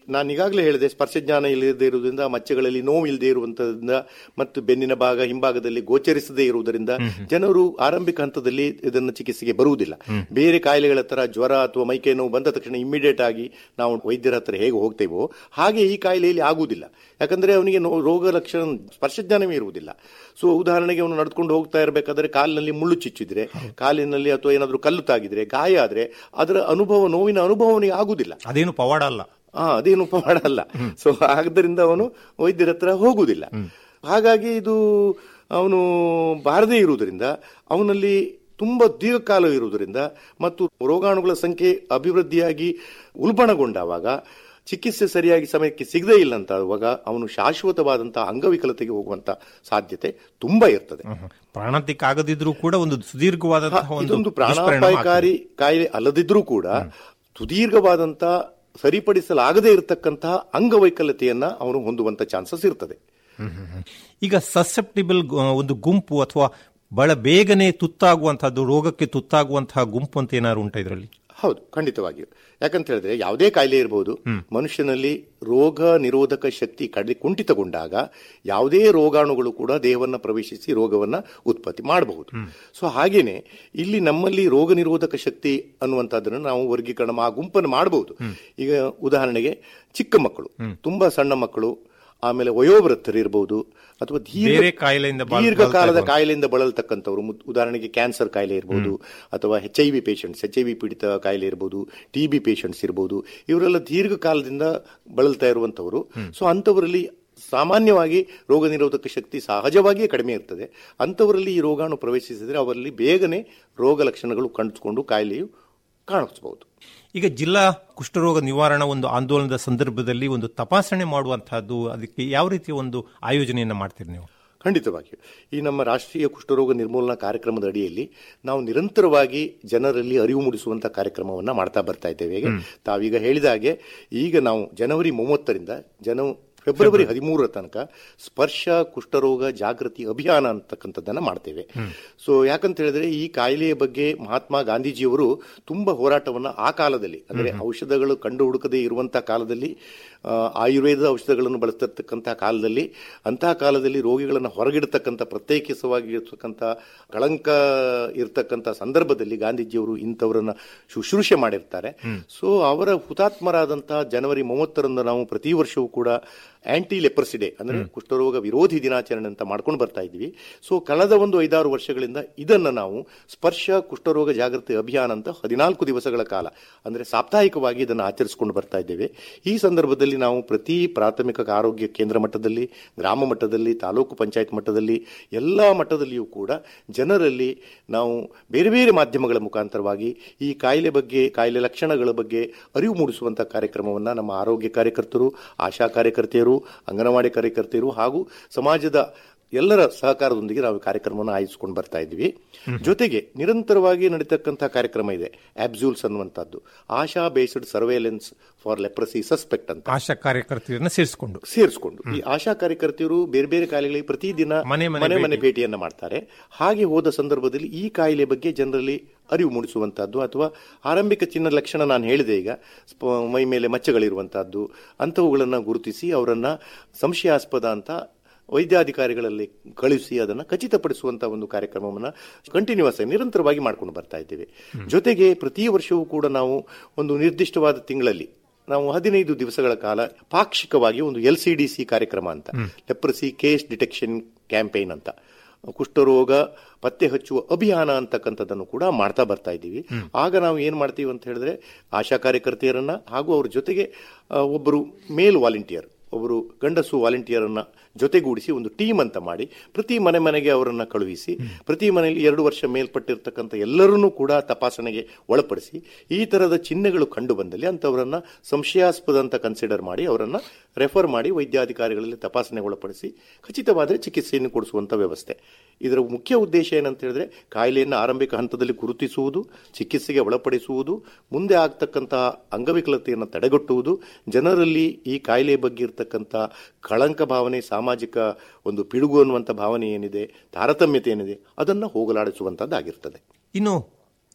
ನಾನು ಈಗಾಗಲೇ ಹೇಳಿದೆ ಸ್ಪರ್ಶಜ್ಞಾನ ಇಲ್ಲದೇ ಇರುವುದರಿಂದ ಮಚ್ಚೆಗಳಲ್ಲಿ ನೋವು ಇಲ್ಲದೆ ಇರುವಂತದ್ರಿಂದ ಮತ್ತು ಬೆನ್ನಿನ ಭಾಗ ಹಿಂಭಾಗದಲ್ಲಿ ಗೋಚರಿಸದೇ ಇರುವುದರಿಂದ ಜನರು ಆರಂಭಿಕ ಹಂತದಲ್ಲಿ ಇದನ್ನು ಚಿಕಿತ್ಸೆಗೆ ಬರುವುದಿಲ್ಲ ಬೇರೆ ಕಾಯಿಲೆಗಳ ತರ ಜ್ವರ ಅಥವಾ ಮೈಕೈ ನೋವು ಬಂದ ತಕ್ಷಣ ಇಮಿಡಿಯೇಟ್ ಆಗಿ ನಾವು ವೈದ್ಯರ ಹತ್ರ ಹೇಗೆ ಹೋಗ್ತೇವೋ ಹಾಗೆ ಈ ಕಾಯಿಲೆಯಲ್ಲಿ ಆಗುವುದಿಲ್ಲ ಯಾಕಂದ್ರೆ ಅವನಿಗೆ ನೋ- ರೋಗ ಲಕ್ಷಣ ಸ್ಪರ್ಶಜ್ಞಾನವೇ ಇರುವುದಿಲ್ಲ ಸೊ ಉದಾಹರಣೆಗೆ ಅವನು ನಡ್ಕೊಂಡು ಹೋಗ್ತಾ ಇರಬೇಕಾದ್ರೆ ಕಾಲಿನಲ್ಲಿ ಮುಳ್ಳು ಚುಚ್ಚಿದ್ರೆ ಕಾಲಿನಲ್ಲಿ ಅಥವಾ ಏನಾದರೂ ಕಲ್ಲು ತಾಗಿದ್ರೆ ಗಾಯ ಆದ್ರೆ ಅದರ ಅನುಭವ ನೋವಿನ ಅನುಭವ ಅವನಿಗೆ ಆಗುವುದಿಲ್ಲ ಅದೇನು ಪವಾಡ ಅಲ್ಲ ಹಾ ಅದೇನು ಪವಾಡ ಅಲ್ಲ ಸೊ ಆದ್ದರಿಂದ ಅವನು ವೈದ್ಯರ ಹತ್ರ ಹೋಗುವುದಿಲ್ಲ ಹಾಗಾಗಿ ಇದು ಅವನು ಬಾರದೇ ಇರುವುದರಿಂದ ಅವನಲ್ಲಿ ತುಂಬಾ ದೀರ್ಘಕಾಲ ಇರುವುದರಿಂದ ಮತ್ತು ರೋಗಾಣುಗಳ ಸಂಖ್ಯೆ ಅಭಿವೃದ್ಧಿಯಾಗಿ ಉಲ್ಬಣಗೊಂಡಾಗ ಚಿಕಿತ್ಸೆ ಸರಿಯಾಗಿ ಸಮಯಕ್ಕೆ ಸಿಗದೇ ಇಲ್ಲ ಅಂತ ಆಗುವಾಗ ಅವನು ಶಾಶ್ವತವಾದಂತಹ ಅಂಗವಿಕಲತೆಗೆ ಹೋಗುವಂತ ಸಾಧ್ಯತೆ ತುಂಬಾ ಇರ್ತದೆ ಪ್ರಾಣಾಂತಿಕ ಆಗದಿದ್ರೂ ಕೂಡ ಒಂದು ಸುದೀರ್ಘವಾದಂತಹ ಒಂದು ಇದೊಂದು ದುಷ್ಪರಿಣಾಮ ಪ್ರಾಣಾಪಾಯಕಾರಿ ಕಾಯಿಲೆ ಅಲ್ಲದಿದ್ರೂ ಕೂಡ ಸುದೀರ್ಘವಾದಂತ ಸರಿಪಡಿಸಲಾಗದೇ ಇರತಕ್ಕಂತಹ ಅಂಗವೈಕಲ್ಯತೆಯನ್ನ ಅವನು ಹೊಂದುವಂತ ಚಾನ್ಸಸ್ ಇರ್ತದೆ ಹ್ಮ್, ಹ್ಮ್, ಹ್ಮ್. ಈಗ ಸಸೆಪ್ಟಿಬಲ್ ಒಂದು ಗುಂಪು ಅಥವಾ ಬಹಳ ಬೇಗನೆ ತುತ್ತಾಗುವಂತಹದ್ದು ರೋಗಕ್ಕೆ ತುತ್ತಾಗುವಂತಹ ಗುಂಪು ಅಂತ ಏನಾದ್ರು ಉಂಟಾ ಇದರಲ್ಲಿ ಹೌದು ಖಂಡಿತವಾಗಿಯೂ ಯಾಕಂತ ಹೇಳಿದ್ರೆ ಯಾವುದೇ ಕಾಯಿಲೆ ಇರಬಹುದು ಮನುಷ್ಯನಲ್ಲಿ ರೋಗ ನಿರೋಧಕ ಶಕ್ತಿ ಕಡಿ ಕುಂಠಿತಗೊಂಡಾಗ ಯಾವುದೇ ರೋಗಾಣುಗಳು ಕೂಡ ದೇಹವನ್ನ ಪ್ರವೇಶಿಸಿ ರೋಗವನ್ನ ಉತ್ಪತ್ತಿ ಮಾಡಬಹುದು ಸೊ ಹಾಗೇನೆ ಇಲ್ಲಿ ನಮ್ಮಲ್ಲಿ ರೋಗ ನಿರೋಧಕ ಶಕ್ತಿ ಅನ್ನುವಂಥದ್ದನ್ನು ನಾವು ವರ್ಗೀಕರಣ ಆ ಗುಂಪನ್ನು ಮಾಡಬಹುದು ಈಗ ಉದಾಹರಣೆಗೆ ಚಿಕ್ಕ ಮಕ್ಕಳು ತುಂಬಾ ಸಣ್ಣ ಮಕ್ಕಳು ಆಮೇಲೆ ವಯೋವೃತ್ತರು ಇರಬಹುದು ಅಥವಾ ದೀರ್ಘ ಬೇರೆ ಕಾಯಿಲೆಯಿಂದ ಬಾಳ್- ದೀರ್ಘಕಾಲದ ಬಾಳ್ತಾ ಕಾಯಿಲೆಯಿಂದ ಬಳಲ್ತಕ್ಕಂಥವ್ರು ಮುದ್- ಉದಾಹರಣೆಗೆ ಕ್ಯಾನ್ಸರ್ ಕಾಯಿಲೆ ಇರಬಹುದು ಅಥವಾ H I V patients H I V ಪೀಡಿತ ಕಾಯಿಲೆ ಇರಬಹುದು ಟಿ ಬಿ ಪೇಷಂಟ್ಸ್ ಇರಬಹುದು ಇವರೆಲ್ಲ ದೀರ್ಘಕಾಲದಿಂದ ಬಳಲ್ತಾ ಇರುವಂತವರು ಸೊ ಅಂಥವರಲ್ಲಿ ಸಾಮಾನ್ಯವಾಗಿ ರೋಗ ನಿರೋಧಕ ಶಕ್ತಿ ಸಹಜವಾಗಿಯೇ ಕಡಿಮೆ ಇರ್ತದೆ ಅಂಥವರಲ್ಲಿ ಈ ರೋಗಾಣು ಪ್ರವೇಶಿಸಿದರೆ ಅವರಲ್ಲಿ ಬೇಗನೆ ರೋಗ ಲಕ್ಷಣಗಳು ಕಾಣಿಸ್ಕೊಂಡು ಕಾಯಿಲೆಯು ಕಾಣಿಸಬಹುದು ಈಗ ಜಿಲ್ಲಾ ಕುಷ್ಠರೋಗ ನಿವಾರಣಾ ಒಂದು ಆಂದೋಲನದ ಸಂದರ್ಭದಲ್ಲಿ ಒಂದು ತಪಾಸಣೆ ಮಾಡುವಂತಹದ್ದು ಅದಕ್ಕೆ ಯಾವ ರೀತಿಯ ಒಂದು ಆಯೋಜನೆಯನ್ನ ಮಾಡ್ತೀರಿ ನೀವು ಖಂಡಿತವಾಗಿಯೂ ಈ ನಮ್ಮ ರಾಷ್ಟ್ರೀಯ ಕುಷ್ಠರೋಗ ನಿರ್ಮೂಲನಾ ಕಾರ್ಯಕ್ರಮದ ಅಡಿಯಲ್ಲಿ ನಾವು ನಿರಂತರವಾಗಿ ಜನರಲ್ಲಿ ಅರಿವು ಮೂಡಿಸುವಂತ ಕಾರ್ಯಕ್ರಮವನ್ನ ಮಾಡ್ತಾ ಬರ್ತಾ ಇದ್ದೇವೆ ಹೇಗೆ ತಾವೀಗ ಹೇಳಿದ ಹಾಗೆ ಈಗ ನಾವು ಜನವರಿ ಮೂವತ್ತರಿಂದ ಜನ ಫೆಬ್ರವರಿ ಹದಿಮೂರರ ತನಕ ಸ್ಪರ್ಶ ಕುಷ್ಠರೋಗ ಜಾಗೃತಿ ಅಭಿಯಾನ ಅಂತಕ್ಕಂಥದ್ದನ್ನ ಮಾಡ್ತೇವೆ ಸೊ ಯಾಕಂತ ಹೇಳಿದ್ರೆ ಈ ಕಾಯಿಲೆಯ ಬಗ್ಗೆ ಮಹಾತ್ಮ ಗಾಂಧೀಜಿಯವರು ತುಂಬಾ ಹೋರಾಟವನ್ನ ಆ ಕಾಲದಲ್ಲಿ ಅಂದ್ರೆ ಔಷಧಗಳು ಕಂಡು ಹುಡುಕದೇ ಇರುವಂತಹ ಕಾಲದಲ್ಲಿ ಆ, ಆಯುರ್ವೇದ ಔಷಧಗಳನ್ನು ಬಳಸ್ತಿರ್ತಕ್ಕಂತಹ ಕಾಲದಲ್ಲಿ ಅಂತಹ ಕಾಲದಲ್ಲಿ ರೋಗಿಗಳನ್ನು ಹೊರಗಿಡತಕ್ಕಂಥ ಪ್ರತ್ಯೇಕಿಸವಾಗಿ ಇರ್ತಕ್ಕಂಥ ಕಳಂಕ ಇರ್ತಕ್ಕಂಥ ಸಂದರ್ಭದಲ್ಲಿ ಗಾಂಧೀಜಿಯವರು ಇಂಥವರನ್ನ ಶುಶ್ರೂಷೆ ಮಾಡಿರ್ತಾರೆ ಸೊ ಅವರ ಹುತಾತ್ಮರಾದಂತಹ ಜನವರಿ ಮೂವತ್ತರಂದು ನಾವು ಪ್ರತಿ ವರ್ಷವೂ ಕೂಡ ಆಂಟಿ ಲೆಪ್ರಸಿ ಡೇ ಅಂದ್ರೆ ಕುಷ್ಠರೋಗ ವಿರೋಧಿ ದಿನಾಚರಣೆ ಅಂತ ಮಾಡ್ಕೊಂಡು ಬರ್ತಾ ಇದ್ವಿ ಸೊ ಕಳೆದ ಒಂದು ಐದಾರು ವರ್ಷಗಳಿಂದ ಇದನ್ನ ನಾವು ಸ್ಪರ್ಶ ಕುಷ್ಠರೋಗ ಜಾಗೃತಿ ಅಭಿಯಾನ ಅಂತ ಹದಿನಾಲ್ಕು ದಿವಸಗಳ ಕಾಲ ಅಂದ್ರೆ ಸಾಪ್ತಾಹಿಕವಾಗಿ ಇದನ್ನು ಆಚರಿಸಿಕೊಂಡು ಬರ್ತಾ ಇದ್ದೇವೆ ಈ ಸಂದರ್ಭದಲ್ಲಿ ನಾವು ಪ್ರತಿ ಪ್ರಾಥಮಿಕ ಆರೋಗ್ಯ ಕೇಂದ್ರ ಮಟ್ಟದಲ್ಲಿ ಗ್ರಾಮ ಮಟ್ಟದಲ್ಲಿ ತಾಲೂಕು ಪಂಚಾಯತ್ ಮಟ್ಟದಲ್ಲಿ ಎಲ್ಲ ಮಟ್ಟದಲ್ಲಿಯೂ ಕೂಡ ಜನರಲ್ಲಿ ನಾವು ಬೇರೆ ಬೇರೆ ಮಾಧ್ಯಮಗಳ ಮುಖಾಂತರವಾಗಿ ಈ ಕಾಯಿಲೆ ಬಗ್ಗೆ ಕಾಯಿಲೆ ಲಕ್ಷಣಗಳ ಬಗ್ಗೆ ಅರಿವು ಮೂಡಿಸುವಂತ ಕಾರ್ಯಕ್ರಮವನ್ನ ನಮ್ಮ ಆರೋಗ್ಯ ಕಾರ್ಯಕರ್ತರು ಆಶಾ ಕಾರ್ಯಕರ್ತೆಯರು ಅಂಗನವಾಡಿ ಕಾರ್ಯಕರ್ತೆಯರು ಹಾಗೂ ಸಮಾಜದ ಎಲ್ಲರ ಸಹಕಾರದೊಂದಿಗೆ ನಾವು ಈ ಕಾರ್ಯಕ್ರಮವನ್ನು ಆಯೋಜಿಸಿಕೊಂಡು ಬರ್ತಾ ಇದ್ವಿ ಜೊತೆಗೆ ನಿರಂತರವಾಗಿ ನಡೀತಕ್ಕಂತಹ ಕಾರ್ಯಕ್ರಮ ಇದೆ ಆಬ್ಸೂಲ್ಸ್ ಅನ್ನುವಂಥದ್ದು ASHA based surveillance for leprosy suspect ಅಂತ ಆಶಾ ಕಾರ್ಯಕರ್ತೆಯರನ್ನ ಸೇರಿಸಿಕೊಂಡು ಸೇರಿಸಿಕೊಂಡು ಈ ಆಶಾ ಕಾರ್ಯಕರ್ತೆಯರು ಬೇರೆ ಬೇರೆ ಕಾಯಿಲೆಗಳಿಗೆ ಪ್ರತಿದಿನ ಮನೆ ಮನೆ ಮನೆ ಮನೆ ಭೇಟಿಯನ್ನ ಮಾಡ್ತಾರೆ ಹಾಗೆ ಹೋದ ಸಂದರ್ಭದಲ್ಲಿ ಈ ಕಾಯಿಲೆ ಬಗ್ಗೆ ಜನರಲ್ಲಿ ಅರಿವು ಮೂಡಿಸುವಂತಹದ್ದು ಅಥವಾ ಆರಂಭಿಕ ಚಿನ್ನ ಲಕ್ಷಣ ನಾನು ಹೇಳಿದೆ ಈಗ ಸ್ಪ- ಮೈ ಮೇಲೆ ಮಚ್ಚೆಗಳಿರುವಂತಹದ್ದು ಅಂಥವುಗಳನ್ನು ಗುರುತಿಸಿ ಅವರನ್ನ ಸಂಶಯಾಸ್ಪದ ಅಂತ ವೈದ್ಯಾಧಿಕಾರಿಗಳಲ್ಲಿ ಕಳುಹಿಸಿ ಅದನ್ನು ಖಚಿತಪಡಿಸುವಂತ ಒಂದು ಕಾರ್ಯಕ್ರಮವನ್ನು ಕಂಟಿನ್ಯೂಸ್ ಆಗಿ ನಿರಂತರವಾಗಿ ಮಾಡ್ಕೊಂಡು ಬರ್ತಾ ಇದ್ದೇವೆ ಜೊತೆಗೆ ಪ್ರತಿ ವರ್ಷವೂ ಕೂಡ ನಾವು ಒಂದು ನಿರ್ದಿಷ್ಟವಾದ ತಿಂಗಳಲ್ಲಿ ನಾವು ಹದಿನೈದು ದಿವಸಗಳ ಕಾಲ ಪಾಕ್ಷಿಕವಾಗಿ ಒಂದು ಎಲ್ ಸಿ ಡಿ ಸಿ ಕಾರ್ಯಕ್ರಮ ಅಂತ ಲೆಪ್ರಸಿ ಕೇಸ್ ಡಿಟೆಕ್ಷನ್ ಕ್ಯಾಂಪೇನ್ ಅಂತ ಕುಷ್ಠರೋಗ ಪತ್ತೆ ಹಚ್ಚುವ ಅಭಿಯಾನ ಅಂತಕ್ಕಂಥದ್ದನ್ನು ಕೂಡ ಮಾಡ್ತಾ ಬರ್ತಾ ಇದ್ದೀವಿ ಆಗ ನಾವು ಏನ್ ಮಾಡ್ತೀವಿ ಅಂತ ಹೇಳಿದ್ರೆ ಆಶಾ ಕಾರ್ಯಕರ್ತೆಯರನ್ನ ಹಾಗೂ ಅವ್ರ ಜೊತೆಗೆ ಆ, ಒಬ್ಬರು ಮೇಲ್ ವಾಲಂಟಿಯರ್ ಒಬ್ಬರು ಗಂಡಸು ವಾಲಂಟಿಯರ್ ಅನ್ನ ಜೊತೆಗೂಡಿಸಿ ಒಂದು ಟೀಮ್ ಅಂತ ಮಾಡಿ ಪ್ರತಿ ಮನೆ ಮನೆಗೆ ಅವರನ್ನ ಕಳುಹಿಸಿ ಪ್ರತಿ ಮನೆಯಲ್ಲಿ ಎರಡು ವರ್ಷ ಮೇಲ್ಪಟ್ಟಿರ್ತಕ್ಕಂಥ ಎಲ್ಲರನ್ನೂ ಕೂಡ ತಪಾಸಣೆಗೆ ಒಳಪಡಿಸಿ ಈ ತರದ ಚಿಹ್ನೆಗಳು ಕಂಡು ಬಂದಲ್ಲಿ ಅಂತವರನ್ನ ಸಂಶಯಾಸ್ಪದ ಅಂತ ಕನ್ಸಿಡರ್ ಮಾಡಿ ಅವರನ್ನ ರೆಫರ್ ಮಾಡಿ ವೈದ್ಯಾಧಿಕಾರಿಗಳಲ್ಲಿ ತಪಾಸಣೆಗೆ ಒಳಪಡಿಸಿ ಖಚಿತವಾದ ಚಿಕಿತ್ಸೆಯನ್ನು ಕೊಡಿಸುವಂತ ವ್ಯವಸ್ಥೆ ಇದರ ಮುಖ್ಯ ಉದ್ದೇಶ ಏನಂತ ಹೇಳಿದ್ರೆ ಕಾಯಿಲೆಯನ್ನು ಆರಂಭಿಕ ಹಂತದಲ್ಲಿ ಗುರುತಿಸುವುದು ಚಿಕಿತ್ಸೆಗೆ ಒಳಪಡಿಸುವುದು ಮುಂದೆ ಆಗ್ತಕ್ಕಂತಹ ಅಂಗವಿಕಲತೆಯನ್ನು ತಡೆಗಟ್ಟುವುದು ಜನರಲ್ಲಿ ಈ ಕಾಯಿಲೆ ಬಗ್ಗೆ ಇರತಕ್ಕಂಥ ಕಳಂಕ ಭಾವನೆ ಸಾಮಾಜಿಕ ಒಂದು ಪಿಡುಗು ಅನ್ನುವಂಥ ಭಾವನೆ ಏನಿದೆ ತಾರತಮ್ಯತೆ ಏನಿದೆ ಅದನ್ನು ಹೋಗಲಾಡಿಸುವಂತದ್ದಾಗಿರ್ತದೆ ಇನ್ನು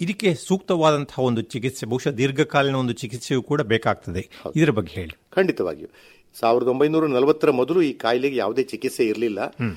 ಇದಕ್ಕೆ ಸೂಕ್ತವಾದಂತಹ ಒಂದು ಚಿಕಿತ್ಸೆ ಬಹುಶಃ ದೀರ್ಘಕಾಲೀನ ಒಂದು ಚಿಕಿತ್ಸೆಯೂ ಕೂಡ ಬೇಕಾಗ್ತದೆ ಇದರ ಬಗ್ಗೆ ಹೇಳಿ ಖಂಡಿತವಾಗಿಯೂ ಸಾವಿರದ ಒಂಬೈನೂರ ನಲವತ್ತರ ಮೊದಲು ಈ ಕಾಯಿಲೆಗೆ ಯಾವುದೇ ಚಿಕಿತ್ಸೆ ಇರಲಿಲ್ಲ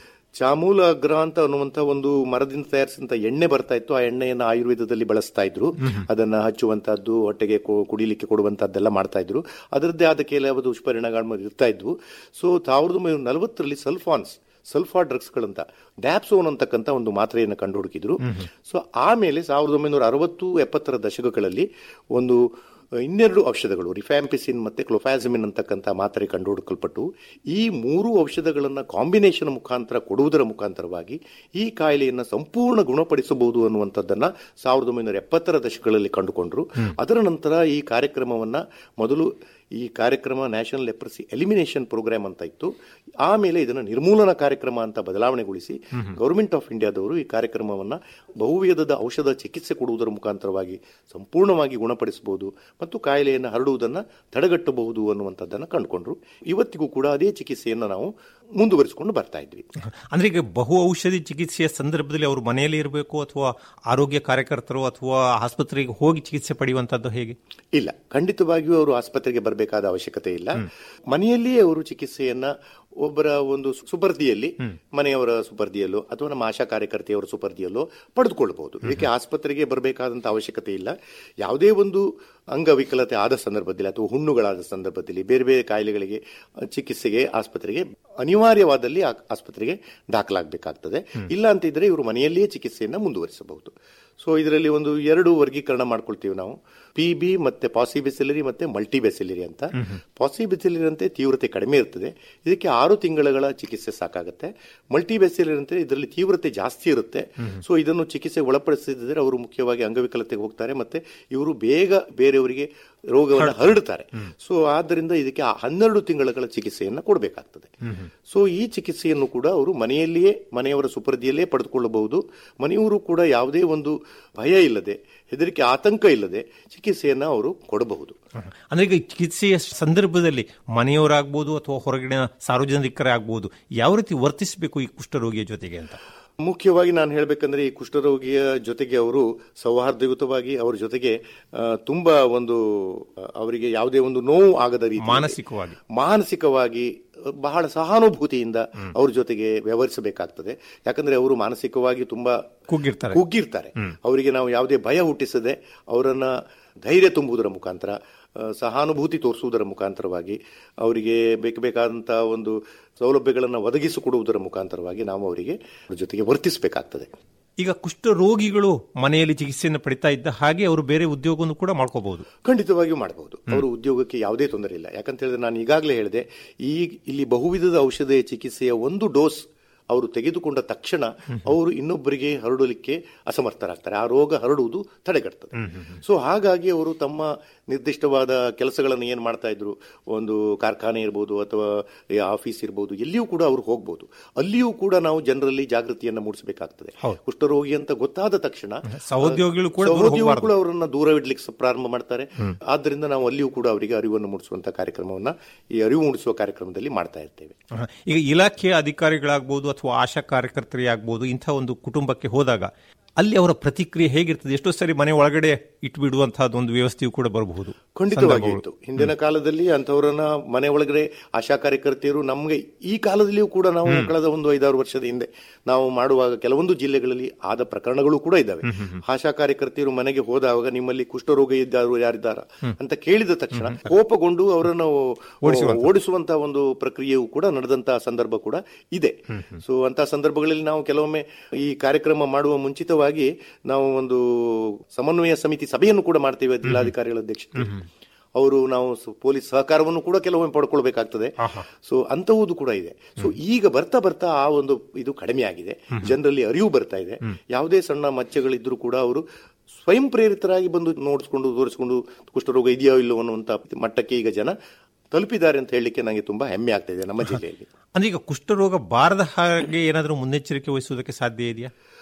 ಚಾಮೂಲ ಅಗ್ರ ಅಂತ ಅನ್ನುವಂತ ಒಂದು ಮರದಿಂದ ತಯಾರಿಸಿದಂತ ಎಣ್ಣೆ ಬರ್ತಾ ಇತ್ತು ಆ ಎಣ್ಣೆಯನ್ನು ಆಯುರ್ವೇದದಲ್ಲಿ ಬಳಸ್ತಾ ಇದ್ರು ಅದನ್ನ ಹಚ್ಚುವಂತಹದ್ದು ಹೊಟ್ಟೆಗೆ ಕೊ- ಕುಡಿಲಿಕ್ಕೆ ಕೊಡುವಂತಹದ್ದೆಲ್ಲ ಮಾಡ್ತಾ ಇದ್ರು ಅದರದ್ದೇ ಆದ ಕೆಲವು ದುಷ್ಪರಿಣಾಮಗಳು ಇರ್ತಾ ಇದ್ವು ಸೊ ಸಾವಿರದ ಒಂಬೈನೂರ ನಲವತ್ತರಲ್ಲಿ ಸಲ್ಫಾನ್ಸ್ ಸಲ್ಫಾ ಡ್ರಗ್ಸ್ಗಳಂತ ಡ್ಯಾಪ್ಸೋನ್ ಅಂತಕ್ಕಂಥ ಒಂದು ಮಾತ್ರೆಯನ್ನು ಕಂಡು ಹುಡುಕಿದ್ರು ಸೊ ಆಮೇಲೆ ಸಾವಿರದ ಒಂಬೈನೂರ ಅರವತ್ತು ಎಪ್ಪತ್ತರ ದಶಕಗಳಲ್ಲಿ ಒಂದು ಇನ್ನೆರಡು ಔಷಧಗಳು ರಿಫ್ಯಾಂಪಿಸಿನ್ ಮತ್ತೆ ಕ್ಲೊಫಾಸಿಮಿನ್ ಅಂತಕ್ಕಂಥ ಮಾತ್ರೆ ಕಂಡು ಹುಡುಕಲ್ಪಟ್ಟು ಈ ಮೂರು ಔಷಧಗಳನ್ನು ಕಾಂಬಿನೇಷನ್ ಮುಖಾಂತರ ಕೊಡುವುದರ ಮುಖಾಂತರವಾಗಿ ಈ ಕಾಯಿಲೆಯನ್ನು ಸಂಪೂರ್ಣ ಗುಣಪಡಿಸಬಹುದು ಅನ್ನುವಂಥದ್ದನ್ನ ಸಾವಿರದ ಒಂಬೈನೂರ ಎಪ್ಪತ್ತರ ದಶಕಗಳಲ್ಲಿ ಕಂಡುಕೊಂಡ್ರು ಅದರ ನಂತರ ಈ ಕಾರ್ಯಕ್ರಮವನ್ನ ಮೊದಲು ಈ ಕಾರ್ಯಕ್ರಮ ನ್ಯಾಷನಲ್ ಲೆಪ್ರಸಿ ಎಲಿಮಿನೇಷನ್ ಪ್ರೋಗ್ರಾಮ್ ಅಂತ ಇತ್ತು ಆಮೇಲೆ ಇದನ್ನು ನಿರ್ಮೂಲನ ಕಾರ್ಯಕ್ರಮ ಅಂತ ಬದಲಾವಣೆಗೊಳಿಸಿ ಗೌರ್ಮೆಂಟ್ ಆಫ್ ಇಂಡಿಯಾದವರು ಈ ಕಾರ್ಯಕ್ರಮವನ್ನ ಬಹುವೇದದ ಔಷಧ ಚಿಕಿತ್ಸೆ ಕೊಡುವುದರ ಮುಖಾಂತರವಾಗಿ ಸಂಪೂರ್ಣವಾಗಿ ಗುಣಪಡಿಸಬಹುದು ಮತ್ತು ಕಾಯಿಲೆಯನ್ನು ಹರಡುವುದನ್ನು ತಡೆಗಟ್ಟಬಹುದು ಅನ್ನುವಂಥದ್ದನ್ನು ಕಂಡುಕೊಂಡ್ರು ಇವತ್ತಿಗೂ ಕೂಡ ಅದೇ ಚಿಕಿತ್ಸೆಯನ್ನು ನಾವು ಮುಂದುವರಿಸಿಕೊಂಡು ಬರ್ತಾ ಇದ್ವಿ ಅಂದ್ರೆ ಈಗ ಬಹು ಔಷಧಿ ಚಿಕಿತ್ಸೆಯ ಸಂದರ್ಭದಲ್ಲಿ ಅವರು ಮನೆಯಲ್ಲಿ ಇರಬೇಕು ಅಥವಾ ಆರೋಗ್ಯ ಕಾರ್ಯಕರ್ತರು ಅಥವಾ ಆಸ್ಪತ್ರೆಗೆ ಹೋಗಿ ಚಿಕಿತ್ಸೆ ಪಡೆಯುವಂತದ್ದು ಹೇಗೆ ಇಲ್ಲ ಖಂಡಿತವಾಗಿಯೂ ಅವರು ಆಸ್ಪತ್ರೆಗೆ ಬರಬೇಕಾದ ಅವಶ್ಯಕತೆ ಇಲ್ಲ ಮನೆಯಲ್ಲಿಯೇ ಅವರು ಚಿಕಿತ್ಸೆಯನ್ನ ಒಬ್ಬರ ಒಂದು ಸುಪರ್ದಿಯಲ್ಲಿ ಮನೆಯವರ ಸುಪರ್ದಿಯಲ್ಲೋ ಅಥವಾ ನಮ್ಮ ಆಶಾ ಕಾರ್ಯಕರ್ತೆಯವರ ಸುಪರ್ದಿಯಲ್ಲೋ ಪಡೆದುಕೊಳ್ಳಬಹುದು ಇದಕ್ಕೆ ಆಸ್ಪತ್ರೆಗೆ ಬರಬೇಕಾದಂತ ಅವಶ್ಯಕತೆ ಇಲ್ಲ ಯಾವುದೇ ಒಂದು ಅಂಗವಿಕಲತೆ ಆದ ಸಂದರ್ಭದಲ್ಲಿ ಅಥವಾ ಹುಣ್ಣುಗಳಾದ ಸಂದರ್ಭದಲ್ಲಿ ಬೇರೆ ಬೇರೆ ಕಾಯಿಲೆಗಳಿಗೆ ಅಹ್, ಚಿಕಿತ್ಸೆಗೆ ಆಸ್ಪತ್ರೆಗೆ ಅನಿವಾರ್ಯವಾದಲ್ಲಿ ಆ- ಆಸ್ಪತ್ರೆಗೆ ದಾಖಲಾಗಬೇಕಾಗ್ತದೆ ಇಲ್ಲ ಅಂತ ಇದ್ರೆ ಇವರು ಮನೆಯಲ್ಲಿಯೇ ಚಿಕಿತ್ಸೆಯನ್ನ ಮುಂದುವರಿಸಬಹುದು ಸೊ ಇದರಲ್ಲಿ ಒಂದು ಎರಡು ವರ್ಗೀಕರಣ ಮಾಡ್ಕೊಳ್ತೀವಿ ನಾವು ಪಿ ಬಿ ಮತ್ತೆ ಪಾಸಿಬಿಸಿಲರಿ ಮತ್ತೆ ಮಲ್ಟಿಬೆಸಿಲರಿ ಅಂತ ಪಾಸಿಬಿಸಿಲರಿ ಅಂತೆ ತೀವ್ರತೆ ಕಡಿಮೆ ಇರ್ತದೆ ಇದಕ್ಕೆ ಆರು ತಿಂಗಳ ಚಿಕಿತ್ಸೆ ಸಾಕಾಗುತ್ತೆ ಮಲ್ಟಿಬೆಸಿಲರಿ ಅಂತ ಇದರಲ್ಲಿ ತೀವ್ರತೆ ಜಾಸ್ತಿ ಇರುತ್ತೆ ಸೊ ಇದನ್ನು ಚಿಕಿತ್ಸೆ ಒಳಪಡಿಸಿದ್ರೆ ಅವರು ಮುಖ್ಯವಾಗಿ ಅಂಗವಿಕಲತೆಗೆ ಹೋಗ್ತಾರೆ ಮತ್ತೆ ಇವರು ಬೇಗ ಬೇರೆಯವರಿಗೆ ರೋಗವನ್ನು ಹರಡುತ್ತಾರೆ ಸೊ ಆದ್ದರಿಂದ ಇದಕ್ಕೆ ಆ ಹನ್ನೆರಡು ತಿಂಗಳ ಚಿಕಿತ್ಸೆಯನ್ನ ಕೊಡಬೇಕಾಗ್ತದೆ ಸೊ ಈ ಚಿಕಿತ್ಸೆಯನ್ನು ಕೂಡ ಅವರು ಮನೆಯಲ್ಲಿಯೇ ಮನೆಯವರ ಸುಪರ್ದಿಯಲ್ಲೇ ಪಡೆದುಕೊಳ್ಳಬಹುದು ಮನೆಯವರು ಕೂಡ ಯಾವುದೇ ಒಂದು ಭಯ ಇಲ್ಲದೆ ಹೆದರಿಕೆ ಆತಂಕ ಇಲ್ಲದೆ ಚಿಕಿತ್ಸೆಯನ್ನ ಅವರು ಕೊಡಬಹುದು ಅಂದ್ರೆ ಈಗ ಚಿಕಿತ್ಸೆಯ ಸಂದರ್ಭದಲ್ಲಿ ಮನೆಯವರಾಗ್ಬೋದು ಅಥವಾ ಹೊರಗಿನ ಸಾರ್ವಜನಿಕರೇ ಆಗ್ಬೋದು ಯಾವ ರೀತಿ ವರ್ತಿಸಬೇಕು ಈ ಕುಷ್ಠರೋಗಿಯ ಜೊತೆಗೆ ಅಂತ ಮುಖ್ಯವಾಗಿ ನಾನು ಹೇಳಬೇಕಂದ್ರೆ ಈ ಕುಷ್ಠರೋಗಿಯ ಜೊತೆಗೆ ಅವರು ಸೌಹಾರ್ದಯುತವಾಗಿ ಅವರ ಜೊತೆಗೆ ಆ, ತುಂಬಾ ಒಂದು ಆ, ಅವರಿಗೆ ಯಾವುದೇ ಒಂದು ನೋವು ಆಗದ ರೀತಿ ಮಾನಸಿಕವಾಗಿ ಮಾನಸಿಕವಾಗಿ ಬಹಳ ಸಹಾನುಭೂತಿಯಿಂದ ಅವ್ರ ಜೊತೆಗೆ ವ್ಯವಹರಿಸಬೇಕಾಗ್ತದೆ ಯಾಕಂದ್ರೆ ಅವರು ಮಾನಸಿಕವಾಗಿ ತುಂಬಾ ಕುಗ್ಗಿರ್ತಾರೆ ಕುಗ್ಗಿರ್ತಾರೆ ಅವರಿಗೆ ನಾವು ಯಾವುದೇ ಭಯ ಹುಟ್ಟಿಸದೆ ಅವರನ್ನ ಧೈರ್ಯ ತುಂಬುವುದರ ಮುಖಾಂತರ ಆ, ಸಹಾನುಭೂತಿ ತೋರಿಸುವುದರ ಮುಖಾಂತರವಾಗಿ ಅವರಿಗೆ ಬೇಕಾದಂತಹ ಒಂದು ಸೌಲಭ್ಯಗಳನ್ನು ಒದಗಿಸಿಕೊಡುವುದರ ಮುಖಾಂತರವಾಗಿ ನಾವು ಅವರಿಗೆ ಅವ್ರ ಜೊತೆಗೆ ವರ್ತಿಸಬೇಕಾಗ್ತದೆ ಈಗ ಕುಷ್ಠರೋಗಿಗಳು ಮನೆಯಲ್ಲಿ ಚಿಕಿತ್ಸೆಯನ್ನು ಪಡಿತಾ ಇದ್ದ ಹಾಗೆ ಅವರು ಬೇರೆ ಉದ್ಯೋಗವನ್ನು ಕೂಡ ಮಾಡ್ಕೋಬಹುದು ಖಂಡಿತವಾಗಿಯೂ ಮಾಡಬಹುದು ಅವರು ಉದ್ಯೋಗಕ್ಕೆ ಯಾವುದೇ ತೊಂದರೆ ಇಲ್ಲ ಯಾಕಂತ ಹೇಳಿದ್ರೆ ನಾನು ಈಗಾಗಲೇ ಹೇಳಿದೆ ಈ ಇಲ್ಲಿ ಬಹುವಿಧದ ಔಷಧ ಚಿಕಿತ್ಸೆಯ ಒಂದು ಡೋಸ್ ಅವರು ತೆಗೆದುಕೊಂಡ ತಕ್ಷಣ ಅವರು ಇನ್ನೊಬ್ಬರಿಗೆ ಹರಡಲಿಕ್ಕೆ ಅಸಮರ್ಥರಾಗ್ತಾರೆ ಆ ರೋಗ ಹರಡುವುದು ತಡೆಗಟ್ಟುತ್ತದೆ ಸೊ ಹಾಗಾಗಿ ಅವರು ತಮ್ಮ ನಿರ್ದಿಷ್ಟವಾದ ಕೆಲಸಗಳನ್ನು ಏನು ಮಾಡ್ತಾ ಇದ್ರು ಒಂದು ಕಾರ್ಖಾನೆ ಇರ್ಬೋದು ಅಥವಾ ಈ ಆಫೀಸ್ ಇರ್ಬೋದು ಎಲ್ಲಿಯೂ ಕೂಡ ಅವರು ಹೋಗ್ಬೋದು ಅಲ್ಲಿಯೂ ಕೂಡ ನಾವು ಜನರಲ್ಲಿ ಜಾಗೃತಿಯನ್ನು ಮೂಡಿಸಬೇಕಾಗ್ತದೆ ಕುಷ್ಠರೋಗಿ ಅಂತ ಗೊತ್ತಾದ ತಕ್ಷಣ ಸಹೋದ್ಯೋಗಿಗಳು ಕೂಡ ದೂರ ಸಹೋದ್ಯೋಗಿಗಳು ಹೋಗ್ಬಾರ್ದು. ಕೂಡ ಅವರನ್ನ ದೂರವಿಡ್ಲಿಕ್ಕೆ ಸ- ಪ್ರಾರಂಭ ಮಾಡ್ತಾರೆ ಆದ್ದರಿಂದ ನಾವು ಅಲ್ಲಿಯೂ ಕೂಡ ಅವರಿಗೆ ಅರಿವನ್ನು ಮೂಡಿಸುವಂತ ಕಾರ್ಯಕ್ರಮವನ್ನ ಈ ಅರಿವು ಮೂಡಿಸುವ ಕಾರ್ಯಕ್ರಮದಲ್ಲಿ ಮಾಡ್ತಾ ಇರ್ತೇವೆ ಹ. ಈಗ ಇಲಾಖೆಯ ಅಧಿಕಾರಿಗಳಾಗ್ಬೋದು ಅಥವಾ ಆಶಾ ಕಾರ್ಯಕರ್ತರೇ ಆಗ್ಬೋದು ಇಂಥ ಒಂದು ಕುಟುಂಬಕ್ಕೆ ಹೋದಾಗ ಅಲ್ಲಿ ಅವರ ಪ್ರತಿಕ್ರಿಯೆ ಹೇಗಿರ್ತದೆ ಎಷ್ಟೋ ಸರಿ ಮನೆ ಒಳಗಡೆ ಇಟ್ಬಿಡುವಂತಹದ್ದು ಒಂದು ವ್ಯವಸ್ಥೆಯೂ ಕೂಡ ಬರಬಹುದು ಖಂಡಿತವಾಗಿ ಇತ್ತು ಹಿಂದಿನ ಕಾಲದಲ್ಲಿ ಅಂತವರನ್ನ ಮನೆ ಒಳಗಡೆ ಆಶಾ ಕಾರ್ಯಕರ್ತೆಯರು ನಮಗೆ ಈ ಕಾಲದಲ್ಲಿಯೂ ಕೂಡ ನಾವು ಕಳೆದ ಒಂದು ಐದಾರು ವರ್ಷದ ಹಿಂದೆ ನಾವು ಮಾಡುವಾಗ ಕೆಲವೊಂದು ಜಿಲ್ಲೆಗಳಲ್ಲಿ ಆದ ಪ್ರಕರಣಗಳು ಕೂಡ ಇದ್ದಾವೆ ಆಶಾ ಕಾರ್ಯಕರ್ತೆಯರು ಮನೆಗೆ ಹೋದಾಗ ನಿಮ್ಮಲ್ಲಿ ಕುಷ್ಠರೋಗ ಇದ್ದಾರು ಯಾರಿದ್ದಾರ ಅಂತ ಕೇಳಿದ ತಕ್ಷಣ ಕೋಪಗೊಂಡು ಅವರನ್ನು ಓಡಿಸುವಂತ ಒಂದು ಪ್ರಕ್ರಿಯೆಯೂ ಕೂಡ ನಡೆದಂತಹ ಸಂದರ್ಭ ಕೂಡ ಇದೆ ಸೊ ಅಂತ ಸಂದರ್ಭಗಳಲ್ಲಿ ನಾವು ಕೆಲವೊಮ್ಮೆ ಈ ಕಾರ್ಯಕ್ರಮ ಮಾಡುವ ಮುಂಚಿತವಾಗಿ ನಾವು ಒಂದು ಸಮನ್ವಯ ಸಮಿತಿ ಸಭೆಯನ್ನು ಕೂಡ ಮಾಡ್ತೇವೆ ಜಿಲ್ಲಾಧಿಕಾರಿಗಳ ಅಧ್ಯಕ್ಷತೆ ಅವರು ನಾವು ಸ- ಪೊಲೀಸ್ ಸಹಕಾರವನ್ನು ಕೂಡ ಕೆಲವೊಮ್ಮೆ ಪಡ್ಕೊಳ್ಬೇಕಾಗ್ತದೆ ಸೊ ಅಂತಹುದು ಕೂಡ ಇದೆ ಸೊ ಈಗ ಬರ್ತಾ ಬರ್ತಾ ಆ ಒಂದು ಇದು ಕಡಿಮೆ ಆಗಿದೆ ಜನರಲ್ಲಿ ಅರಿವು ಬರ್ತಾ ಇದೆ ಯಾವುದೇ ಸಣ್ಣ ಮಚ್ಚೆಗಳಿದ್ರೂ ಕೂಡ ಅವರು ಸ್ವಯಂ ಪ್ರೇರಿತರಾಗಿ ಬಂದು ನೋಡಿಸ್ಕೊಂಡು ತೋರಿಸ್ಕೊಂಡು ಕುಷ್ಠರೋಗ ಇದೆಯೋ ಇಲ್ಲೋ ಅನ್ನುವಂತ ಮಟ್ಟಕ್ಕೆ ಈಗ ಜನ ತಲುಪಿದ್ದಾರೆ ಅಂತ ಹೇಳಲಿಕ್ಕೆ ನನಗೆ ತುಂಬಾ ಹೆಮ್ಮೆ ಆಗ್ತಾ ಇದೆ ನಮ್ಮ ಜಿಲ್ಲೆಯಲ್ಲಿ ಅಂದ್ರೆ ಈಗ ಕುಷ್ಠರೋಗ ಬಾರದ ಹಾಗೆ ಏನಾದರೂ ಮುನ್ನೆಚ್ಚರಿಕೆ ವಹಿಸುವುದಕ್ಕೆ ಸಾಧ್ಯ ಇದೆಯಾ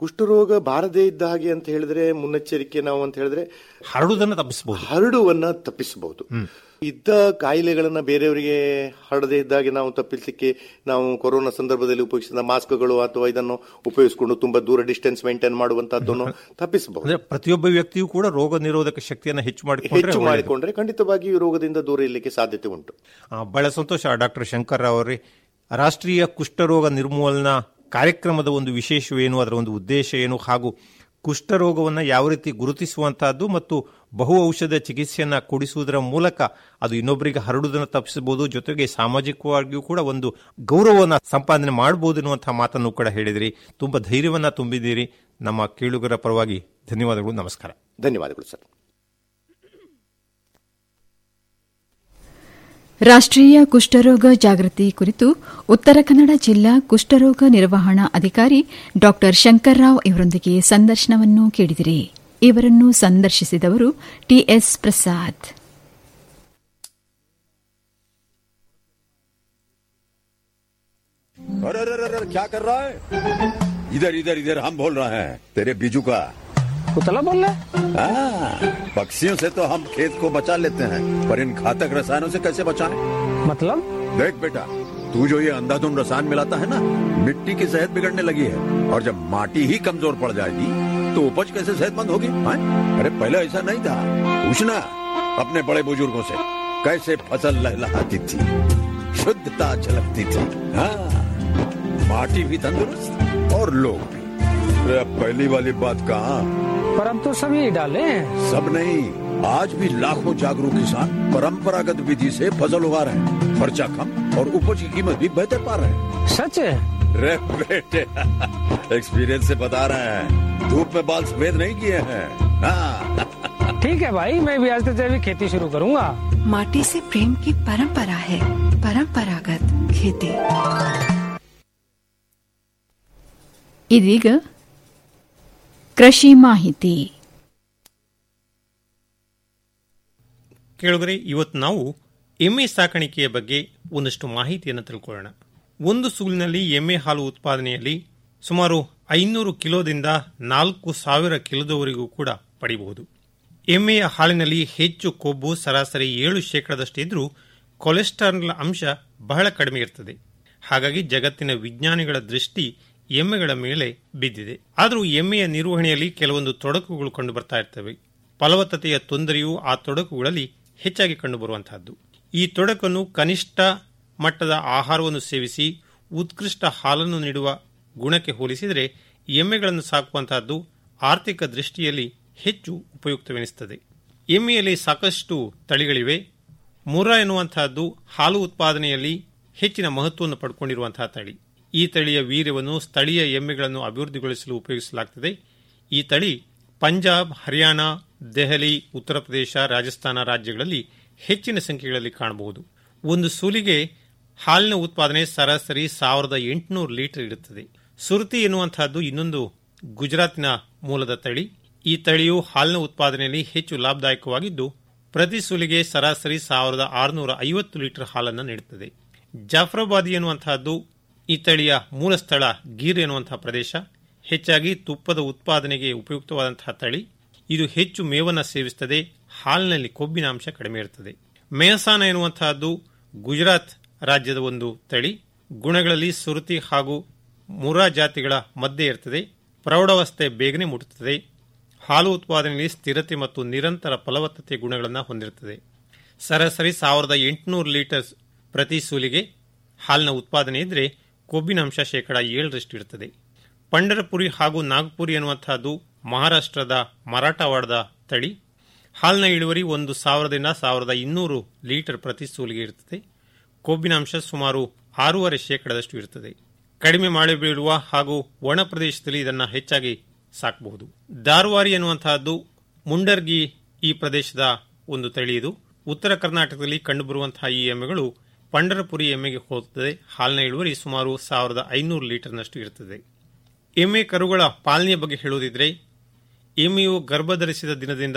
ಕುಷ್ಠರೋಗ ಬಾರದೇ ಇದ್ದ ಹಾಗೆ ಅಂತ ಹೇಳಿದ್ರೆ ಮುನ್ನೆಚ್ಚರಿಕೆ ನಾವು ಅಂತ ಹೇಳಿದ್ರೆ ಹರಡುವುದನ್ನು ತಪ್ಪಿಸಬಹುದು ಹರಡುವನ್ನ ತಪ್ಪಿಸಬಹುದು ಇದ್ದ ಕಾಯಿಲೆಗಳನ್ನ ಬೇರೆಯವರಿಗೆ ಹರಡದೇ ಇದ್ದಾಗೆ ನಾವು ತಪ್ಪಿಸಲಿಕ್ಕೆ ನಾವು ಕೊರೋನಾ ಸಂದರ್ಭದಲ್ಲಿ ಉಪಯೋಗಿಸಿದ ಮಾಸ್ಕ್ಗಳು ಅಥವಾ ಇದನ್ನು ಉಪಯೋಗಿಸಿಕೊಂಡು ತುಂಬಾ ದೂರ ಡಿಸ್ಟೆನ್ಸ್ ಮೇಂಟೈನ್ ಮಾಡುವಂತಹದ್ದನ್ನು ತಪ್ಪಿಸಬಹುದು ಅಂದ್ರೆ ಪ್ರತಿಯೊಬ್ಬ ವ್ಯಕ್ತಿಯೂ ಕೂಡ ರೋಗ ನಿರೋಧಕ ಶಕ್ತಿಯನ್ನು ಹೆಚ್ಚು ಮಾಡಿಕೊಂಡ್ರೆ ಹೆಚ್ಚು ಒಳ್ಳೆಯದು. ಮಾಡಿಕೊಂಡ್ರೆ ಖಂಡಿತವಾಗಿಯೂ ರೋಗದಿಂದ ದೂರ ಇರಲಿಕ್ಕೆ ಸಾಧ್ಯತೆ ಉಂಟು ಆ, ಬಹಳ ಸಂತೋಷ ಡಾಕ್ಟರ್ ಶಂಕರ್ ರಾವ್ ಅವರೇ ರಾಷ್ಟ್ರೀಯ ಕುಷ್ಠರೋಗ ನಿರ್ಮೂಲನಾ ಕಾರ್ಯಕ್ರಮದ ಒಂದು ವಿಶೇಷವೇನು ಅದರ ಒಂದು ಉದ್ದೇಶ ಏನು ಹಾಗೂ ಕುಷ್ಠರೋಗವನ್ನು ಯಾವ ರೀತಿ ಗುರುತಿಸುವಂತಹದ್ದು ಮತ್ತು ಬಹು ಔಷಧ ಚಿಕಿತ್ಸೆಯನ್ನು ಕೊಡಿಸುವುದರ ಮೂಲಕ ಅದು ಇನ್ನೊಬ್ಬರಿಗೆ ಹರಡುವುದನ್ನು ತಪ್ಪಿಸಬಹುದು ಜೊತೆಗೆ ಸಾಮಾಜಿಕವಾಗಿಯೂ ಕೂಡ ಒಂದು ಗೌರವವನ್ನು ಸಂಪಾದನೆ ಮಾಡಬಹುದು ಎನ್ನುವಂತಹ ಮಾತನ್ನು ಕೂಡ ಹೇಳಿದಿರಿ ತುಂಬಾ ಧೈರ್ಯವನ್ನ ತುಂಬಿದ್ದೀರಿ ನಮ್ಮ ಕೇಳುಗರ ಪರವಾಗಿ ಧನ್ಯವಾದಗಳು ನಮಸ್ಕಾರ ಧನ್ಯವಾದಗಳು ಸರ್ ರಾಷ್ಟ್ರೀಯ ಕುಷ್ಠರೋಗ ಜಾಗೃತಿ ಕುರಿತು ಉತ್ತರ ಕನ್ನಡ ಜಿಲ್ಲಾ ಕುಷ್ಠರೋಗ ನಿರ್ವಹಣಾ ಅಧಿಕಾರಿ ಡಾ ಶಂಕರ್ರಾವ್ ಇವರೊಂದಿಗೆ ಸಂದರ್ಶನವನ್ನು ಕೇಳಿದಿರಿ ಇವರನ್ನು ಸಂದರ್ಶಿಸಿದವರು ಟಿಎಸ್ ಪ್ರಸಾದ್ अरे अरे अरे अरे, क्या कर रहा है इधर इधर इधर हम बोल रहे हैं तेरे बीजू का पुतला बोल रहा हाँ, पक्षियों से तो हम खेत को बचा लेते हैं पर इन घातक रसायनों से कैसे बचाएं? मतलब देख बेटा तू जो ये अंधाधुंध रसायन मिलाता है ना मिट्टी की सेहत बिगड़ने लगी है और जब माटी ही कमजोर पड़ जाएगी तो उपज कैसे सेहतमंद होगी हाँ? अरे पहले ऐसा नहीं था पूछना अपने बड़े बुजुर्गों से कैसे फसल लहलहाती थी शुद्धता झलकती थी हाँ माटी भी तंदुरुस्त और लोग भी अरे अब पहली वाली बात कहाँ पर अब तो सभी डाले हैं सब नहीं आज भी लाखों जागरूक किसान परंपरागत विधि से फसल उगा रहे हैं खर्चा कम और उपज की कीमत भी बेहतर पा रहे हैं सच है रे बेटे एक्सपीरियंस से बता रहे हैं धूप में बाल सफेद नहीं किए हैं हाँ ठीक है भाई मैं भी आज से जैविक खेती शुरू करूंगा माटी से प्रेम की परंपरा है परंपरागत खेती ಇದೀಗ ಕೃಷಿ ಮಾಹಿತಿ ಕೇಳಿದ್ರೆ ಇವತ್ತು ನಾವು ಎಮ್ಮೆ ಸಾಕಾಣಿಕೆಯ ಬಗ್ಗೆ ಒಂದಷ್ಟು ಮಾಹಿತಿಯನ್ನು ತಿಳ್ಕೊಳ್ಳೋಣ ಒಂದು ಸೂಲಿನಲ್ಲಿ ಎಮ್ಮೆ ಹಾಲು ಉತ್ಪಾದನೆಯಲ್ಲಿ ಸುಮಾರು ಐನೂರು ಕಿಲೋದಿಂದ ನಾಲ್ಕು ಸಾವಿರ ಕಿಲೋದವರೆಗೂ ಕೂಡ ಪಡೆಯಬಹುದು ಎಮ್ಮೆಯ ಹಾಲಿನಲ್ಲಿ ಹೆಚ್ಚು ಕೊಬ್ಬು ಸರಾಸರಿ ಏಳು ಶೇಕಡದಷ್ಟಿದ್ರೂ ಕೊಲೆಸ್ಟ್ರಾಲ್ ಅಂಶ ಬಹಳ ಕಡಿಮೆ ಇರ್ತದೆ ಹಾಗಾಗಿ ಜಗತ್ತಿನ ವಿಜ್ಞಾನಿಗಳ ದೃಷ್ಟಿ ಎಮ್ಮೆಗಳ ಮೇಲೆ ಬಿದ್ದಿದೆ ಆದರೂ ಎಮ್ಮೆಯ ನಿರ್ವಹಣೆಯಲ್ಲಿ ಕೆಲವೊಂದು ತೊಡಕುಗಳು ಕಂಡು ಬರ್ತಾ ಇರ್ತವೆ ಫಲವತ್ತತೆಯ ತೊಂದರೆಯು ಆ ತೊಡಕುಗಳಲ್ಲಿ ಹೆಚ್ಚಾಗಿ ಕಂಡುಬರುವಂತಹದ್ದು ಈ ತೊಡಕನ್ನು ಕನಿಷ್ಠ ಮಟ್ಟದ ಆಹಾರವನ್ನು ಸೇವಿಸಿ ಉತ್ಕೃಷ್ಟ ಹಾಲನ್ನು ನೀಡುವ ಗುಣಕ್ಕೆ ಹೋಲಿಸಿದರೆ ಎಮ್ಮೆಗಳನ್ನು ಸಾಕುವಂತಹದ್ದು ಆರ್ಥಿಕ ದೃಷ್ಟಿಯಲ್ಲಿ ಹೆಚ್ಚು ಉಪಯುಕ್ತವೆನಿಸುತ್ತದೆ ಎಮ್ಮೆಯಲ್ಲಿ ಸಾಕಷ್ಟು ತಳಿಗಳಿವೆ ಮುರ ಎನ್ನುವಂತಹದ್ದು ಹಾಲು ಉತ್ಪಾದನೆಯಲ್ಲಿ ಹೆಚ್ಚಿನ ಮಹತ್ವವನ್ನು ಪಡ್ಕೊಂಡಿರುವಂತಹ ತಳಿ ಈ ತಳಿಯ ವೀರ್ಯವನ್ನು ಸ್ಥಳೀಯ ಎಮ್ಮೆಗಳನ್ನು ಅಭಿವೃದ್ಧಿಗೊಳಿಸಲು ಉಪಯೋಗಿಸಲಾಗುತ್ತದೆ ಈ ತಳಿ ಪಂಜಾಬ್ ಹರಿಯಾಣ ದೆಹಲಿ ಉತ್ತರ ಪ್ರದೇಶ ರಾಜಸ್ಥಾನ ರಾಜ್ಯಗಳಲ್ಲಿ ಹೆಚ್ಚಿನ ಸಂಖ್ಯೆಗಳಲ್ಲಿ ಕಾಣಬಹುದು ಒಂದು ಸೂಲಿಗೆ ಹಾಲಿನ ಉತ್ಪಾದನೆ ಸರಾಸರಿ ಸಾವಿರದ ಎಂಟುನೂರು ಲೀಟರ್ ಇರುತ್ತದೆ ಸುರತಿ ಎನ್ನುವಂತಹದ್ದು ಇನ್ನೊಂದು ಗುಜರಾತಿನ ಮೂಲದ ತಳಿ ಈ ತಳಿಯು ಹಾಲಿನ ಉತ್ಪಾದನೆಯಲ್ಲಿ ಹೆಚ್ಚು ಲಾಭದಾಯಕವಾಗಿದ್ದು ಪ್ರತಿ ಸೂಲಿಗೆ ಸರಾಸರಿ ಸಾವಿರದ ಆರುನೂರ ಐವತ್ತು ಲೀಟರ್ ಹಾಲನ್ನು ನೀಡುತ್ತದೆ ಜಾಫ್ರಾಬಾದಿ ಎನ್ನುವಂತಹದ್ದು ಈ ತಳಿಯ ಮೂಲ ಸ್ಥಳ ಗೀರ್ ಎನ್ನುವಂತಹ ಪ್ರದೇಶ ಹೆಚ್ಚಾಗಿ ತುಪ್ಪದ ಉತ್ಪಾದನೆಗೆ ಉಪಯುಕ್ತವಾದಂತಹ ತಳಿ ಇದು ಹೆಚ್ಚು ಮೇವನ್ನು ಸೇವಿಸುತ್ತದೆ ಹಾಲಿನಲ್ಲಿ ಕೊಬ್ಬಿನ ಅಂಶ ಕಡಿಮೆ ಇರುತ್ತದೆ ಮೇಹಸಾನ ಎನ್ನುವಂತಹದ್ದು ಗುಜರಾತ್ ರಾಜ್ಯದ ಒಂದು ತಳಿ ಗುಣಗಳಲ್ಲಿ ಸುರುತಿ ಹಾಗೂ ಮುರಾ ಜಾತಿಗಳ ಮಧ್ಯೆ ಇರುತ್ತದೆ ಪ್ರೌಢಾವಸ್ಥೆ ಬೇಗನೆ ಮುಟ್ಟುತ್ತದೆ ಹಾಲು ಉತ್ಪಾದನೆಯಲ್ಲಿ ಸ್ಥಿರತೆ ಮತ್ತು ನಿರಂತರ ಫಲವತ್ತತೆ ಗುಣಗಳನ್ನು ಹೊಂದಿರುತ್ತದೆ ಸರಾಸರಿ ಸಾವಿರದ ಎಂಟುನೂರು ಲೀಟರ್ ಪ್ರತಿ ಸೂಲಿಗೆ ಹಾಲಿನ ಉತ್ಪಾದನೆ ಇದ್ದರೆ ಕೊಬ್ಬಿನ ಅಂಶ ಶೇಕಡ ಏಳರಷ್ಟು ಇರುತ್ತದೆ ಪಂಡರಪುರಿ ಹಾಗೂ ನಾಗಪುರಿ ಎನ್ನುವಂತಹದ್ದು ಮಹಾರಾಷ್ಟ್ರದ ಮರಾಠವಾಡದ ತಳಿ ಹಾಲಿನ ಇಳುವರಿ ಒಂದು ಸಾವಿರದಿಂದ ಸಾವಿರದ ಇನ್ನೂರು ಲೀಟರ್ ಪ್ರತಿ ಸೂಲಿಗೆ ಇರುತ್ತದೆ ಕೊಬ್ಬಿನ ಅಂಶ ಸುಮಾರು ಆರೂವರೆ ಶೇಕಡದಷ್ಟು ಇರುತ್ತದೆ ಕಡಿಮೆ ಮಳೆ ಬೀಳುವ ಹಾಗೂ ಒಣ ಪ್ರದೇಶದಲ್ಲಿ ಇದನ್ನು ಹೆಚ್ಚಾಗಿ ಸಾಕಬಹುದು ದಾರ್ವಾರಿ ಎನ್ನುವಂತಹದ್ದು ಮುಂಡರ್ಗಿ ಈ ಪ್ರದೇಶದ ಒಂದು ತಳಿ ಇದು ಉತ್ತರ ಕರ್ನಾಟಕದಲ್ಲಿ ಕಂಡುಬರುವಂತಹ ಈ ಎಮ್ಮೆಗಳು ಪಂಡರಪುರಿ ಎಮ್ಮೆಗೆ ಹೋಲುತ್ತದೆ ಹಾಲಿನ ಇಳುವರಿ ಸುಮಾರು ಸಾವಿರದ ಐನೂರು ಲೀಟರ್ನಷ್ಟು ಇರುತ್ತದೆ ಎಮ್ಮೆ ಕರುಗಳ ಪಾಲನೆಯ ಬಗ್ಗೆ ಹೇಳುವುದಿದ್ರೆ ಎಮ್ಮೆಯು ಗರ್ಭಧರಿಸಿದ ದಿನದಿಂದ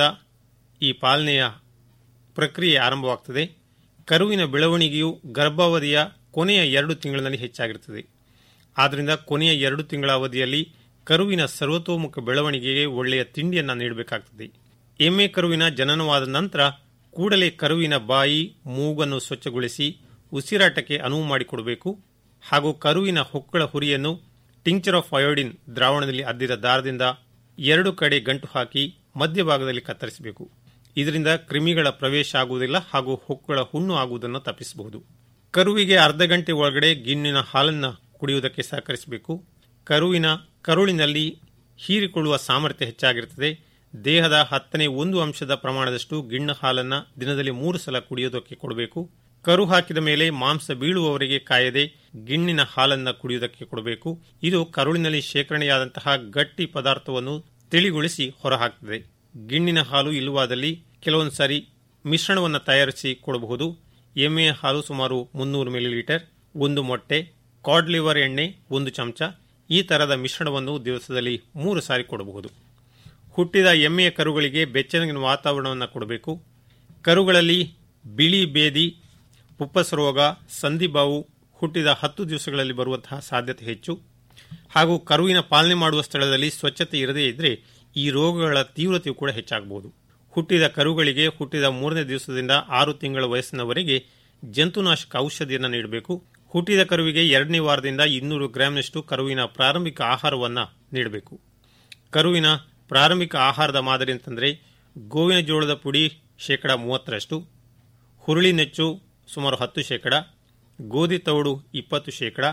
ಈ ಪಾಲನೆಯ ಪ್ರಕ್ರಿಯೆ ಆರಂಭವಾಗುತ್ತದೆ ಕರುವಿನ ಬೆಳವಣಿಗೆಯು ಗರ್ಭಾವಧಿಯ ಕೊನೆಯ ಎರಡು ತಿಂಗಳಿನಲ್ಲಿ ಹೆಚ್ಚಾಗಿರುತ್ತದೆ ಆದ್ದರಿಂದ ಕೊನೆಯ ಎರಡು ತಿಂಗಳ ಅವಧಿಯಲ್ಲಿ ಕರುವಿನ ಸರ್ವತೋಮುಖ ಬೆಳವಣಿಗೆಗೆ ಒಳ್ಳೆಯ ತಿಂಡಿಯನ್ನ ನೀಡಬೇಕಾಗ್ತದೆ ಎಮ್ಮೆ ಕರುವಿನ ಜನನವಾದ ನಂತರ ಕೂಡಲೇ ಕರುವಿನ ಬಾಯಿ ಮೂಗನ್ನು ಸ್ವಚ್ಛಗೊಳಿಸಿ ಉಸಿರಾಟಕ್ಕೆ ಅನುವು ಮಾಡಿಕೊಡಬೇಕು ಹಾಗೂ ಕರುವಿನ ಹೊಕ್ಕಳ ಹುರಿಯನ್ನು ಟಿಂಕ್ಚರ್ ಆಫ್ ಅಯೋಡಿನ್ ದ್ರಾವಣದಲ್ಲಿ ಅದ್ದಿದ ದಾರದಿಂದ ಎರಡು ಕಡೆ ಗಂಟು ಹಾಕಿ ಮಧ್ಯಭಾಗದಲ್ಲಿ ಕತ್ತರಿಸಬೇಕು ಇದರಿಂದ ಕ್ರಿಮಿಗಳ ಪ್ರವೇಶ ಆಗುವುದಿಲ್ಲ ಹಾಗೂ ಹೊಕ್ಕಳ ಹುಣ್ಣು ಆಗುವುದನ್ನು ತಪ್ಪಿಸಬಹುದು ಕರುವಿಗೆ ಅರ್ಧ ಗಂಟೆ ಒಳಗಡೆ ಗಿಣ್ಣಿನ ಹಾಲನ್ನು ಕುಡಿಯುವುದಕ್ಕೆ ಸಹಕರಿಸಬೇಕು ಕರುವಿನ ಕರುಳಿನಲ್ಲಿ ಹೀರಿಕೊಳ್ಳುವ ಸಾಮರ್ಥ್ಯ ಹೆಚ್ಚಾಗಿರುತ್ತದೆ ದೇಹದ ಹತ್ತನೇ ಒಂದು ಅಂಶದ ಪ್ರಮಾಣದಷ್ಟು ಗಿಣ್ಣ ಹಾಲನ್ನು ದಿನದಲ್ಲಿ ಮೂರು ಸಲ ಕುಡಿಯೋದಕ್ಕೆ ಕೊಡಬೇಕು ಕರು ಹಾಕಿದ ಮೇಲೆ ಮಾಂಸ ಬೀಳುವವರೆಗೆ ಕಾಯದೆ ಗಿಣ್ಣಿನ ಹಾಲನ್ನು ಕುಡಿಯುವುದಕ್ಕೆ ಕೊಡಬೇಕು ಇದು ಕರುಳಿನಲ್ಲಿ ಶೇಖರಣೆಯಾದಂತಹ ಗಟ್ಟಿ ಪದಾರ್ಥವನ್ನು ತಿಳಿಗೊಳಿಸಿ ಹೊರಹಾಕ್ತದೆ ಗಿಣ್ಣಿನ ಹಾಲು ಇಲ್ಲವಾದಲ್ಲಿ ಕೆಲವೊಂದು ಸಾರಿ ಮಿಶ್ರಣವನ್ನು ತಯಾರಿಸಿ ಕೊಡಬಹುದು ಎಮ್ಮೆಯ ಹಾಲು ಸುಮಾರು ಮುನ್ನೂರು ಮಿಲಿಲೀಟರ್ ಒಂದು ಮೊಟ್ಟೆ ಕಾಡ್ ಲಿವರ್ ಎಣ್ಣೆ ಒಂದು ಚಮಚ ಈ ತರದ ಮಿಶ್ರಣವನ್ನು ದಿವಸದಲ್ಲಿ ಮೂರು ಸಾರಿ ಕೊಡಬಹುದು ಹುಟ್ಟಿದ ಎಮ್ಮೆಯ ಕರುಗಳಿಗೆ ಬೆಚ್ಚಗಿನ ವಾತಾವರಣವನ್ನು ಕೊಡಬೇಕು ಕರುಗಳಲ್ಲಿ ಬಿಳಿ ಬೇದಿ ಪುಪ್ಪಸ ರೋಗ ಸಂಧಿಬಾವು ಹುಟ್ಟಿದ ಹತ್ತು ದಿವಸಗಳಲ್ಲಿ ಬರುವಂತಹ ಸಾಧ್ಯತೆ ಹೆಚ್ಚು ಹಾಗೂ ಕರುವಿನ ಪಾಲನೆ ಮಾಡುವ ಸ್ಥಳದಲ್ಲಿ ಸ್ವಚ್ಛತೆ ಇರದೇ ಇದ್ದರೆ ಈ ರೋಗಗಳ ತೀವ್ರತೆಯು ಕೂಡ ಹೆಚ್ಚಾಗಬಹುದು ಹುಟ್ಟಿದ ಕರುಗಳಿಗೆ ಹುಟ್ಟಿದ ಮೂರನೇ ದಿವಸದಿಂದ ಆರು ತಿಂಗಳ ವಯಸ್ಸಿನವರೆಗೆ ಜಂತುನಾಶಕ ಔಷಧಿಯನ್ನು ನೀಡಬೇಕು ಹುಟ್ಟಿದ ಕರುವಿಗೆ ಎರಡನೇ ವಾರದಿಂದ ಇನ್ನೂರು ಗ್ರಾಂನಷ್ಟು ಕರುವಿನ ಪ್ರಾರಂಭಿಕ ಆಹಾರವನ್ನು ನೀಡಬೇಕು ಕರುವಿನ ಪ್ರಾರಂಭಿಕ ಆಹಾರದ ಮಾದರಿ ಅಂತಂದರೆ ಗೋವಿನ ಜೋಳದ ಪುಡಿ ಶೇಕಡ ಮೂವತ್ತರಷ್ಟು ಹುರುಳಿ ನೆಚ್ಚು ಸುಮಾರು ಹತ್ತು ಶೇಕಡ ಗೋಧಿ ತೌಡು ಇಪ್ಪತ್ತು ಶೇಕಡ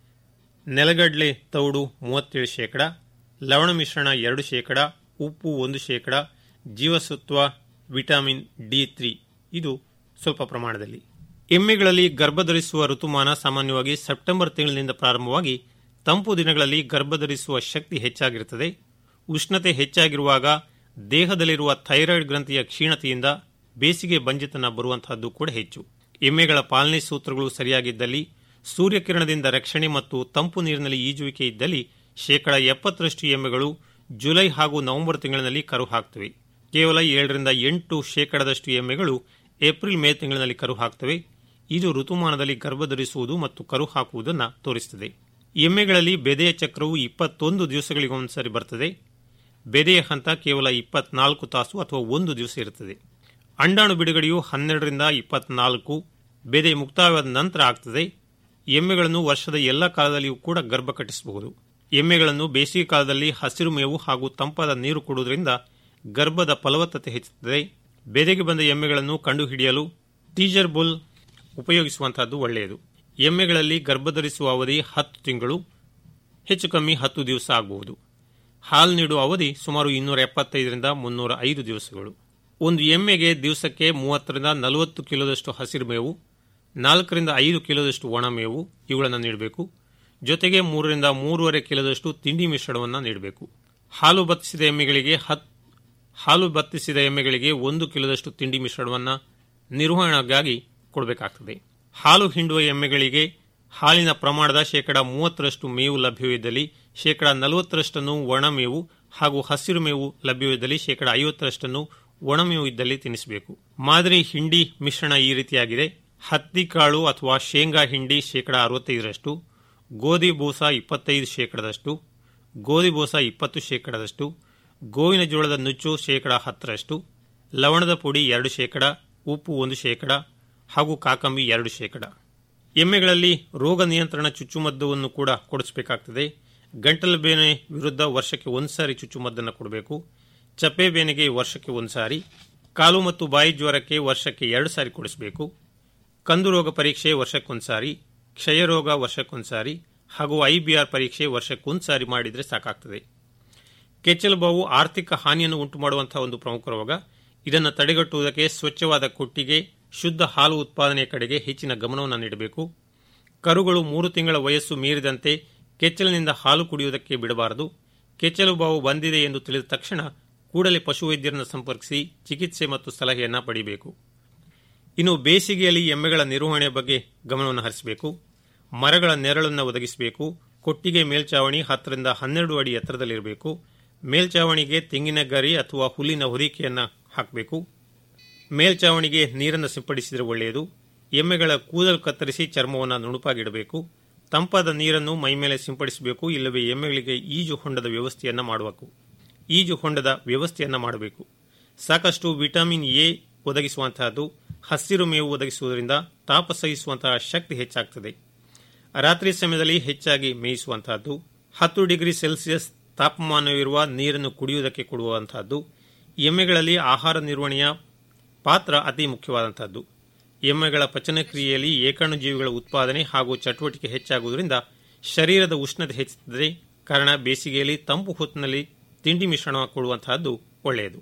ನೆಲಗಡಲೆ ತೌಡು ಮೂವತ್ತೇಳು ಶೇಕಡ ಲವಣ ಮಿಶ್ರಣ ಎರಡು ಶೇಕಡ ಉಪ್ಪು ಒಂದು ಶೇಕಡ ಜೀವಸತ್ವ ವಿಟಮಿನ್ ಡಿ ತ್ರೀ ಇದು ಸ್ವಲ್ಪ ಪ್ರಮಾಣದಲ್ಲಿ ಎಮ್ಮೆಗಳಲ್ಲಿ ಗರ್ಭಧರಿಸುವ ಋತುಮಾನ ಸಾಮಾನ್ಯವಾಗಿ ಸೆಪ್ಟೆಂಬರ್ ತಿಂಗಳಿನಿಂದ ಪ್ರಾರಂಭವಾಗಿ ತಂಪು ದಿನಗಳಲ್ಲಿ ಗರ್ಭಧರಿಸುವ ಶಕ್ತಿ ಹೆಚ್ಚಾಗಿರುತ್ತದೆ ಉಷ್ಣತೆ ಹೆಚ್ಚಾಗಿರುವಾಗ ದೇಹದಲ್ಲಿರುವ ಥೈರಾಯ್ಡ್ ಗ್ರಂಥಿಯ ಕ್ಷೀಣತೆಯಿಂದ ಬೇಸಿಗೆ ಬಂಜಿತನ ಬರುವಂತಹದ್ದು ಕೂಡ ಹೆಚ್ಚು ಎಮ್ಮೆಗಳ ಪಾಲನೆ ಸೂತ್ರಗಳು ಸರಿಯಾಗಿದ್ದಲ್ಲಿ ಸೂರ್ಯಕಿರಣದಿಂದ ರಕ್ಷಣೆ ಮತ್ತು ತಂಪು ನೀರಿನಲ್ಲಿ ಈಜುವಿಕೆ ಇದ್ದಲ್ಲಿ ಶೇಕಡ ಎಪ್ಪತ್ತರಷ್ಟು ಎಮ್ಮೆಗಳು ಜುಲೈ ಹಾಗೂ ನವೆಂಬರ್ ತಿಂಗಳಿನಲ್ಲಿ ಕರು ಹಾಕ್ತವೆ ಕೇವಲ ಏಳರಿಂದ ಎಂಟು ಶೇಕಡದಷ್ಟು ಎಮ್ಮೆಗಳು ಏಪ್ರಿಲ್ ಮೇ ತಿಂಗಳಿನಲ್ಲಿ ಕರು ಹಾಕ್ತವೆ ಇದು ಋತುಮಾನದಲ್ಲಿ ಗರ್ಭಧರಿಸುವುದು ಮತ್ತು ಕರು ಹಾಕುವುದನ್ನು ತೋರಿಸುತ್ತದೆ ಎಮ್ಮೆಗಳಲ್ಲಿ ಬೆದೆಯ ಚಕ್ರವು ಇಪ್ಪತ್ತೊಂದು ದಿವಸಗಳಿಗೊಂದ್ಸರಿ ಬರ್ತದೆ ಬೆದೆಯ ಹಂತ ಕೇವಲ ಇಪ್ಪತ್ನಾಲ್ಕು ತಾಸು ಅಥವಾ ಒಂದು ದಿವಸ ಇರುತ್ತದೆ ಅಂಡಾಣು ಬಿಡುಗಡೆಯು ಹನ್ನೆರಡರಿಂದ ಇಪ್ಪತ್ನಾಲ್ಕು ಬೆದೆ ಮುಕ್ತಾಯವಾದ ನಂತರ ಆಗ್ತದೆ ಎಮ್ಮೆಗಳನ್ನು ವರ್ಷದ ಎಲ್ಲ ಕಾಲದಲ್ಲಿಯೂ ಕೂಡ ಗರ್ಭ ಕಟ್ಟಿಸಬಹುದು ಎಮ್ಮೆಗಳನ್ನು ಬೇಸಿಗೆ ಕಾಲದಲ್ಲಿ ಹಸಿರು ಮೇವು ಹಾಗೂ ತಂಪಾದ ನೀರು ಕೊಡುವುದರಿಂದ ಗರ್ಭದ ಫಲವತ್ತತೆ ಹೆಚ್ಚುತ್ತದೆ ಬೆದೆಗೆ ಬಂದ ಎಮ್ಮೆಗಳನ್ನು ಕಂಡುಹಿಡಿಯಲು ಟೀಜರ್ ಬುಲ್ ಉಪಯೋಗಿಸುವಂತಹದ್ದು ಒಳ್ಳೆಯದು ಎಮ್ಮೆಗಳಲ್ಲಿ ಗರ್ಭಧರಿಸುವ ಅವಧಿ ಹತ್ತು ತಿಂಗಳು ಹೆಚ್ಚು ಕಮ್ಮಿ ಹತ್ತು ದಿವಸ ಆಗಬಹುದು ಹಾಲು ನೀಡುವ ಅವಧಿ ಸುಮಾರು ಇನ್ನೂರ ಎಪ್ಪತ್ತೈದರಿಂದ ಮುನ್ನೂರ ಐದು ದಿವಸಗಳು ಒಂದು ಎಮ್ಮೆಗೆ ದಿವಸಕ್ಕೆ ಮೂವತ್ತರಿಂದ ನಲವತ್ತು ಕಿಲೋದಷ್ಟು ಹಸಿರು ಮೇವು ನಾಲ್ಕರಿಂದ ಐದು ಕಿಲೋದಷ್ಟು ಒಣ ಮೇವು ಇವುಗಳನ್ನು ನೀಡಬೇಕು ಜೊತೆಗೆ ಮೂರರಿಂದ ಮೂರುವರೆ ಕಿಲೋದಷ್ಟು ತಿಂಡಿ ಮಿಶ್ರಣವನ್ನು ನೀಡಬೇಕು ಹಾಲು ಬತ್ತಿಸಿದ ಎಮ್ಮೆಗಳಿಗೆ ಹತ್ ಹಾಲು ಬತ್ತಿಸಿದ ಎಮ್ಮೆಗಳಿಗೆ ಒಂದು ಕಿಲೋದಷ್ಟು ತಿಂಡಿ ಮಿಶ್ರಣವನ್ನು ನಿರ್ವಹಣೆಗಾಗಿ ಕೊಡಬೇಕಾಗ್ತದೆ ಹಾಲು ಹಿಂಡುವ ಎಮ್ಮೆಗಳಿಗೆ ಹಾಲಿನ ಪ್ರಮಾಣದ ಶೇಕಡ ಮೂವತ್ತರಷ್ಟು ಮೇವು ಲಭ್ಯವಿದ್ದಲ್ಲಿ ಶೇಕಡ ನಲವತ್ತರಷ್ಟನ್ನು ಒಣಮೇವು ಹಾಗೂ ಹಸಿರು ಮೇವು ಲಭ್ಯವಿದ್ದಲ್ಲಿ ಶೇಕಡ ಐವತ್ತರಷ್ಟನ್ನು ಒಣಮೇವು ಇದ್ದಲ್ಲಿ ತಿನ್ನಿಸಬೇಕು ಮಾದರಿ ಹಿಂಡಿ ಮಿಶ್ರಣ ಈ ರೀತಿಯಾಗಿದೆ ಹತ್ತಿ ಕಾಳು ಅಥವಾ ಶೇಂಗಾ ಹಿಂಡಿ ಶೇಕಡ ಅರವತ್ತೈದರಷ್ಟು ಗೋಧಿ ಬೂಸ ಇಪ್ಪತ್ತೈದು ಶೇಕಡದಷ್ಟು ಗೋಧಿ ಬೂಸ ಇಪ್ಪತ್ತು ಶೇಕಡದಷ್ಟು ಗೋವಿನ ಜೋಳದ ನುಚ್ಚು ಶೇಕಡ ಹತ್ತರಷ್ಟು ಲವಣದ ಪುಡಿ ಎರಡು ಶೇಕಡ ಉಪ್ಪು ಒಂದು ಶೇಕಡ ಹಾಗೂ ಕಾಕಂಬಿ ಎರಡು ಶೇಕಡ ಎಮ್ಮೆಗಳಲ್ಲಿ ರೋಗ ನಿಯಂತ್ರಣ ಚುಚ್ಚುಮದ್ದುವನ್ನು ಕೂಡ ಕೊಡಿಸಬೇಕಾಗ್ತದೆ ಗಂಟಲು ಬೇನೆ ವಿರುದ್ಧ ವರ್ಷಕ್ಕೆ ಒಂದು ಸಾರಿ ಚುಚ್ಚುಮದ್ದನ್ನು ಕೊಡಬೇಕು ಚಪ್ಪೆ ಬೇನೆಗೆ ವರ್ಷಕ್ಕೆ ಒಂದು ಸಾರಿ ಕಾಲು ಮತ್ತು ಬಾಯಿ ಜ್ವರಕ್ಕೆ ವರ್ಷಕ್ಕೆ ಎರಡು ಸಾರಿ ಕೊಡಿಸಬೇಕು ಕಂದು ರೋಗ ಪರೀಕ್ಷೆ ವರ್ಷಕ್ಕೊಂದು ಸಾರಿ ಕ್ಷಯರೋಗ ವರ್ಷಕ್ಕೊಂದು ಸಾರಿ ಹಾಗೂ ಐಬಿಆರ್ ಪರೀಕ್ಷೆ ವರ್ಷಕ್ಕೊಂದು ಸಾರಿ ಮಾಡಿದರೆ ಸಾಕಾಗ್ತದೆ ಕೆಚ್ಚಲು ಬಾವು ಆರ್ಥಿಕ ಹಾನಿಯನ್ನು ಉಂಟು ಮಾಡುವಂತಹ ಒಂದು ಪ್ರಮುಖ ರೋಗ ಇದನ್ನು ತಡೆಗಟ್ಟುವುದಕ್ಕೆ ಸ್ವಚ್ಛವಾದ ಕೊಟ್ಟಿಗೆ ಶುದ್ಧ ಹಾಲು ಉತ್ಪಾದನೆಯ ಕಡೆಗೆ ಹೆಚ್ಚಿನ ಗಮನವನ್ನು ನೀಡಬೇಕು ಕರುಗಳು ಮೂರು ತಿಂಗಳ ವಯಸ್ಸು ಮೀರಿದಂತೆ ಕೆಚ್ಚಲಿನಿಂದ ಹಾಲು ಕುಡಿಯುವುದಕ್ಕೆ ಬಿಡಬಾರದು ಕೆಚ್ಚಲು ಬಾವು ಬಂದಿದೆ ಎಂದು ತಿಳಿದ ತಕ್ಷಣ ಕೂಡಲೇ ಪಶುವೈದ್ಯರನ್ನು ಸಂಪರ್ಕಿಸಿ ಚಿಕಿತ್ಸೆ ಮತ್ತು ಸಲಹೆಯನ್ನು ಪಡೆಯಬೇಕು ಇನ್ನು ಬೇಸಿಗೆಯಲ್ಲಿ ಎಮ್ಮೆಗಳ ನಿರ್ವಹಣೆಯ ಬಗ್ಗೆ ಗಮನವನ್ನು ಹರಿಸಬೇಕು ಮರಗಳ ನೆರಳನ್ನು ಒದಗಿಸಬೇಕು ಕೊಟ್ಟಿಗೆ ಮೇಲ್ಚಾವಣಿ ಹತ್ತರಿಂದ ಹನ್ನೆರಡು ಅಡಿ ಎತ್ತರದಲ್ಲಿರಬೇಕು ಮೇಲ್ಚಾವಣಿಗೆ ತೆಂಗಿನ ಗರಿ ಅಥವಾ ಹುಲ್ಲಿನ ಹೊದಿಕೆಯನ್ನು ಹಾಕಬೇಕು ಮೇಲ್ಚಾವಣಿಗೆ ನೀರನ್ನು ಸಿಂಪಡಿಸಿದರೆ ಒಳ್ಳೆಯದು ಎಮ್ಮೆಗಳ ಕೂದಲು ಕತ್ತರಿಸಿ ಚರ್ಮವನ್ನು ನುಣುಪಾಗಿಡಬೇಕು ತಂಪಾದ ನೀರನ್ನು ಮೈಮೇಲೆ ಸಿಂಪಡಿಸಬೇಕು ಇಲ್ಲವೇ ಎಮ್ಮೆಗಳಿಗೆ ಈಜು ಹೊಂಡದ ವ್ಯವಸ್ಥೆಯನ್ನ ಮಾಡಬೇಕು ಈಜು ಹೊಂಡದ ವ್ಯವಸ್ಥೆಯನ್ನ ಮಾಡಬೇಕು ಸಾಕಷ್ಟು ವಿಟಮಿನ್ ಎ ಒದಗಿಸುವಂತಹದ್ದು ಹಸಿರು ಮೇವು ಒದಗಿಸುವುದರಿಂದ ತಾಪ ಸಹಿಸುವಂತಹ ಶಕ್ತಿ ಹೆಚ್ಚಾಗ್ತದೆ ರಾತ್ರಿ ಸಮಯದಲ್ಲಿ ಹೆಚ್ಚಾಗಿ ಮೇಯಿಸುವಂತಹದ್ದು ಹತ್ತು ಡಿಗ್ರಿ ಸೆಲ್ಸಿಯಸ್ ತಾಪಮಾನವಿರುವ ನೀರನ್ನು ಕುಡಿಯುವುದಕ್ಕೆ ಕೊಡುವಂತಹದ್ದು ಎಮ್ಮೆಗಳಲ್ಲಿ ಆಹಾರ ನಿರ್ವಹಣೆಯ ಪಾತ್ರ ಅತಿ ಮುಖ್ಯವಾದಂತಹದ್ದು ಎಮ್ಮೆಗಳ ಪಚನ ಕ್ರಿಯೆಯಲ್ಲಿ ಏಕಾಣುಜೀವಿಗಳ ಉತ್ಪಾದನೆ ಹಾಗೂ ಚಟುವಟಿಕೆ ಹೆಚ್ಚಾಗುವುದರಿಂದ ಶರೀರದ ಉಷ್ಣತೆ ಹೆಚ್ಚುತ್ತದೆ ಕಾರಣ ಬೇಸಿಗೆಯಲ್ಲಿ ತಂಪು ಹೊತ್ತಿನಲ್ಲಿ ತಿಂಡಿ ಮಿಶ್ರಣ ಕೊಡುವಂತಹದ್ದು ಒಳ್ಳೆಯದು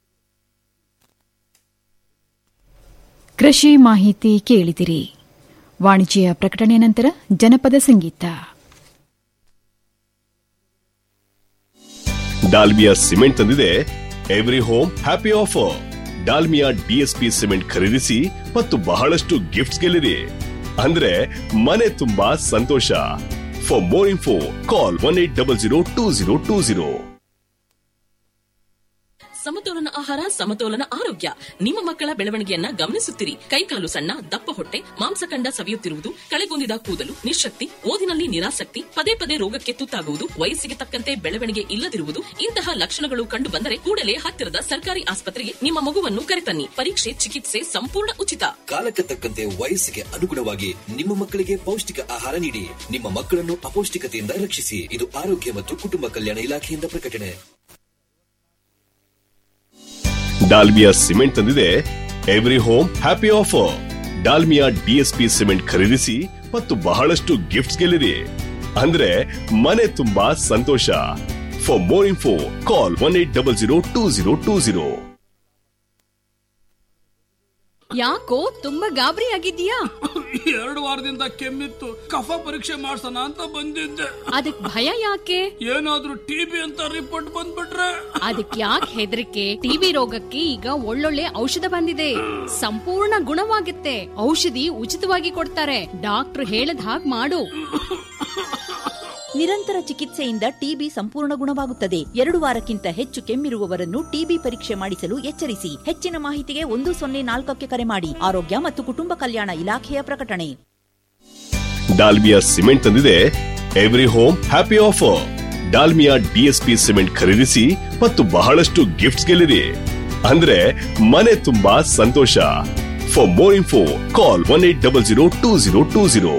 ಕೃಷಿ ಮಾಹಿತಿ ಕೇಳಿದಿರಿ ವಾಣಿಜ್ಯ ಪ್ರಕಟಣೆ ನಂತರ ಜನಪದ ಸಂಗೀತ ಡಾಲ್ಮಿಯಾ ಸಿಮೆಂಟ್ ತಂದಿದೆ every home happy offer Dalmia DSP cement ಖರೀದಿಸಿ ಮತ್ತು ಬಹಳಷ್ಟು ಗಿಫ್ಟ್ಸ್ ಗೆಲ್ಲಿರಿ ಅಂದ್ರೆ ಮನೆ ತುಂಬಾ ಸಂತೋಷ for more info call one eight double zero two zero two zero ಸಮತೋಲನ ಆಹಾರ ಸಮತೋಲನ ಆರೋಗ್ಯ ನಿಮ್ಮ ಮಕ್ಕಳ ಬೆಳವಣಿಗೆಯನ್ನ ಗಮನಿಸುತ್ತಿರಿ ಕೈಕಾಲು ಸಣ್ಣ ದಪ್ಪ ಹೊಟ್ಟೆ ಮಾಂಸಖಂಡ ಸವಿಯುತ್ತಿರುವುದು ಕಳೆಗೊಂದಿದ ಕೂದಲು ನಿಶಕ್ತಿ ಓದಿನಲ್ಲಿ ನಿರಾಸಕ್ತಿ ಪದೇ ಪದೇ ರೋಗಕ್ಕೆ ತುತ್ತಾಗುವುದು ವಯಸ್ಸಿಗೆ ತಕ್ಕಂತೆ ಬೆಳವಣಿಗೆ ಇಲ್ಲದಿರುವುದು ಇಂತಹ ಲಕ್ಷಣಗಳು ಕಂಡು ಬಂದರೆ ಕೂಡಲೇ ಹತ್ತಿರದ ಸರ್ಕಾರಿ ಆಸ್ಪತ್ರೆಗೆ ನಿಮ್ಮ ಮಗುವನ್ನು ಕರೆತನ್ನಿ ಪರೀಕ್ಷೆ ಚಿಕಿತ್ಸೆ ಸಂಪೂರ್ಣ ಉಚಿತ ಕಾಲಕ್ಕೆ ತಕ್ಕಂತೆ ವಯಸ್ಸಿಗೆ ಅನುಗುಣವಾಗಿ ನಿಮ್ಮ ಮಕ್ಕಳಿಗೆ ಪೌಷ್ಟಿಕ ಆಹಾರ ನೀಡಿ ನಿಮ್ಮ ಮಕ್ಕಳನ್ನು ಅಪೌಷ್ಟಿಕತೆಯಿಂದ ರಕ್ಷಿಸಿ ಇದು ಆರೋಗ್ಯ ಮತ್ತು ಕುಟುಂಬ ಕಲ್ಯಾಣ ಇಲಾಖೆಯಿಂದ ಪ್ರಕಟಣೆ ಡಾಲ್ಮಿಯಾ ಸಿಮೆಂಟ್ ತಂದಿದೆ every home happy offer Dalmia DSP cement ಖರೀದಿಸಿ ಮತ್ತು ಬಹಳಷ್ಟು ಗಿಫ್ಟ್ಸ್ ಗೆಲ್ಲಿರಿ ಅಂದ್ರೆ ಮನೆ ತುಂಬಾ ಸಂತೋಷ for more info call one eight double zero two zero two zero ಯಾಕೋ ತುಂಬಾ ಗಾಬರಿ ಆಗಿದ್ಯಾ ಎರಡು ವಾರದಿಂದ ಕೆಮ್ಮಿತ್ತು ಕಫ ಪರೀಕ್ಷೆ ಮಾಡ್ಸೋಣ ಅಂತ ಬಂದಿದ್ದೆ ಅದಕ್ ಭಯ ಯಾಕೆ ಏನಾದ್ರೂ ಟಿಬಿ ಅಂತ ರಿಪೋರ್ಟ್ ಬಂದ್ಬಿಟ್ರೆ ಅದಕ್ ಯಾಕೆ ಹೆದರಿಕೆ ಟಿಬಿ ರೋಗಕ್ಕೆ ಈಗ ಒಳ್ಳೊಳ್ಳೆ ಔಷಧ ಬಂದಿದೆ ಸಂಪೂರ್ಣ ಗುಣವಾಗುತ್ತೆ ಔಷಧಿ ಉಚಿತವಾಗಿ ಕೊಡ್ತಾರೆ ಡಾಕ್ಟರ್ ಹೇಳದ್ ಹಾಗ್ ಮಾಡು ನಿರಂತರ ಚಿಕಿತ್ಸೆಯಿಂದ ಟಿಬಿ ಸಂಪೂರ್ಣ ಗುಣವಾಗುತ್ತದೆ ಎರಡು ವಾರಕ್ಕಿಂತ ಹೆಚ್ಚು ಕೆಮ್ಮಿರುವವರನ್ನು ಟಿಬಿ ಪರೀಕ್ಷೆ ಮಾಡಿಸಲು ಎಚ್ಚರಿಸಿ ಹೆಚ್ಚಿನ ಮಾಹಿತಿಗೆ ಒಂದು ಸೊನ್ನೆ ನಾಲ್ಕಕ್ಕೆ ಕರೆ ಮಾಡಿ ಆರೋಗ್ಯ ಮತ್ತು ಕುಟುಂಬ ಕಲ್ಯಾಣ ಇಲಾಖೆಯ ಪ್ರಕಟಣೆ ಡಾಲ್ಮಿಯಾ ಸಿಮೆಂಟ್ ತಂದಿದೆ every home happy offer Dalmia DSP cement ಖರೀದಿಸಿ ಮತ್ತು ಬಹಳಷ್ಟು ಗಿಫ್ಟ್ಸ್ ಗೆಲ್ಲಿರಿ ಅಂದ್ರೆ ಮನೆ ತುಂಬಾ ಸಂತೋಷ for more info call one eight double zero two zero two zero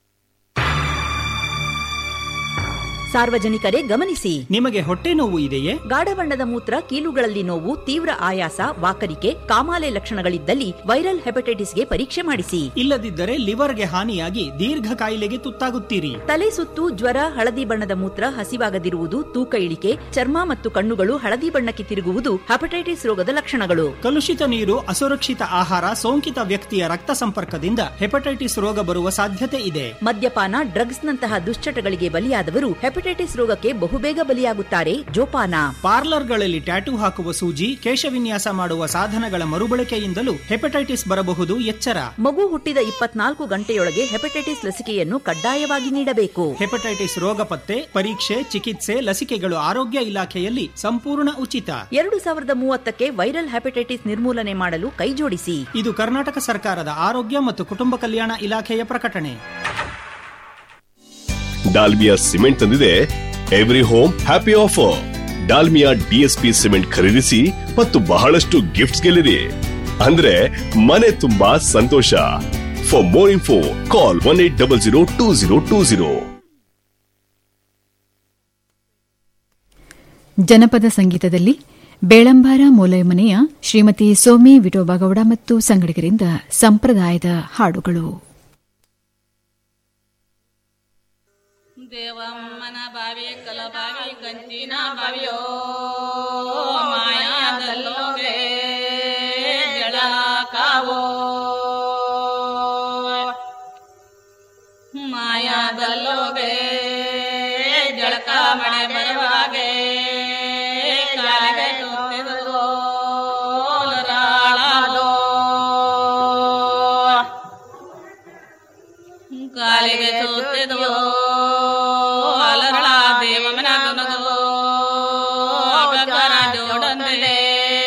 ಸಾರ್ವಜನಿಕರೇ ಗಮನಿಸಿ ನಿಮಗೆ ಹೊಟ್ಟೆ ನೋವು ಇದೆಯೇ ಗಾಢ ಬಣ್ಣದ ಮೂತ್ರ ಕೀಲುಗಳಲ್ಲಿ ನೋವು ತೀವ್ರ ಆಯಾಸ ವಾಕರಿಕೆ ಕಾಮಾಲೆ ಲಕ್ಷಣಗಳಿದ್ದಲ್ಲಿ ವೈರಲ್ ಹೆಪಟೈಟಿಸ್ಗೆ ಪರೀಕ್ಷೆ ಮಾಡಿಸಿ ಇಲ್ಲದಿದ್ದರೆ ಲಿವರ್ಗೆ ಹಾನಿಯಾಗಿ ದೀರ್ಘ ಕಾಯಿಲೆಗೆ ತುತ್ತಾಗುತ್ತೀರಿ ತಲೆ ಸುತ್ತು ಜ್ವರ ಹಳದಿ ಬಣ್ಣದ ಮೂತ್ರ ಹಸಿವಾಗದಿರುವುದು ತೂಕ ಇಳಿಕೆ ಚರ್ಮ ಮತ್ತು ಕಣ್ಣುಗಳು ಹಳದಿ ಬಣ್ಣಕ್ಕೆ ತಿರುಗುವುದು ಹೆಪಟೈಟಿಸ್ ರೋಗದ ಲಕ್ಷಣಗಳು ಕಲುಷಿತ ನೀರು ಅಸುರಕ್ಷಿತ ಆಹಾರ ಸೋಂಕಿತ ವ್ಯಕ್ತಿಯ ರಕ್ತ ಸಂಪರ್ಕದಿಂದ ಹೆಪಟೈಟಿಸ್ ರೋಗ ಬರುವ ಸಾಧ್ಯತೆ ಇದೆ ಮದ್ಯಪಾನ ಡ್ರಗ್ಸ್ ನಂತಹ ದುಶ್ಚಟಗಳಿಗೆ ಬಲಿಯಾದವರು ಹೆಪಟೈಟಿಸ್ ರೋಗಕ್ಕೆ ಬಹುಬೇಗ ಬಲಿಯಾಗುತ್ತಾರೆ ಜೋಪಾನ ಪಾರ್ಲರ್ಗಳಲ್ಲಿ ಟ್ಯಾಟೂ ಹಾಕುವ ಸೂಜಿ ಕೇಶವಿನ್ಯಾಸ ಮಾಡುವ ಸಾಧನಗಳ ಮರುಬಳಕೆಯಿಂದಲೂ ಹೆಪಟೈಟಿಸ್ ಬರಬಹುದು ಎಚ್ಚರ ಮಗು ಹುಟ್ಟಿದ ಇಪ್ಪತ್ನಾಲ್ಕು ಗಂಟೆಯೊಳಗೆ ಹೆಪಟೈಟಿಸ್ ಲಸಿಕೆಯನ್ನು ಕಡ್ಡಾಯವಾಗಿ ನೀಡಬೇಕು ಹೆಪಟೈಟಿಸ್ ರೋಗ ಪತ್ತೆ ಪರೀಕ್ಷೆ ಚಿಕಿತ್ಸೆ ಲಸಿಕೆಗಳು ಆರೋಗ್ಯ ಇಲಾಖೆಯಲ್ಲಿ ಸಂಪೂರ್ಣ ಉಚಿತ ಎರಡು ಸಾವಿರದ ಮೂವತ್ತಕ್ಕೆ ವೈರಲ್ ಹೆಪಟೈಟಿಸ್ ನಿರ್ಮೂಲನೆ ಮಾಡಲು ಕೈಜೋಡಿಸಿ ಇದು ಕರ್ನಾಟಕ ಸರ್ಕಾರದ ಆರೋಗ್ಯ ಮತ್ತು ಕುಟುಂಬ ಕಲ್ಯಾಣ ಇಲಾಖೆಯ ಪ್ರಕಟಣೆ ಡಾಲ್ಮಿಯಾ ಸಿಮೆಂಟ್ ತಂದಿದೆ every home happy offer Dalmia DSP cement ಖರೀದಿಸಿ ಮತ್ತು ಬಹಳಷ್ಟು ಗಿಫ್ಟ್ಸ್ ಗೆಲ್ಲಿರಿ ಅಂದ್ರೆ ಮನೆ ತುಂಬಾ ಸಂತೋಷ for more info call one eight double zero two zero two zero ಜನಪದ ಸಂಗೀತದಲ್ಲಿ ಬೇಳಂಬಾರ ಮೂಲೆಮನೆಯ ಶ್ರೀಮತಿ ಸೋಮಿ ವಿಠೋಬಾಗೌಡ ಮತ್ತು ಸಂಗಡಿಗರಿಂದ ಸಂಪ್ರದಾಯದ ಹಾಡುಗಳು ದೇವಮ್ಮನ ಬಾವಿ ಕಲಬಾವಿ ಕಂಚಿನ ಬಾವಿಯೋ ಮಾಯಾದಲ್ಲೋಗೆ ಜಳಕಾವೋ ಮಾಯಾದಲ್ಲೋಗೆ ಜಳಕ ಮಳೆ ಬರುವಾಗೆ ಕಾಲಿಗೆ ಸುತ್ತಿದರೋ ಲರಾಳಾದೋ ಕಾಲಿಗೆ ಸುತ್ತಿದೋ ಅಲರಳ ದೇವಮನ ಗುಣಗೋ ಅಗರ ಜೋಡಂದೆ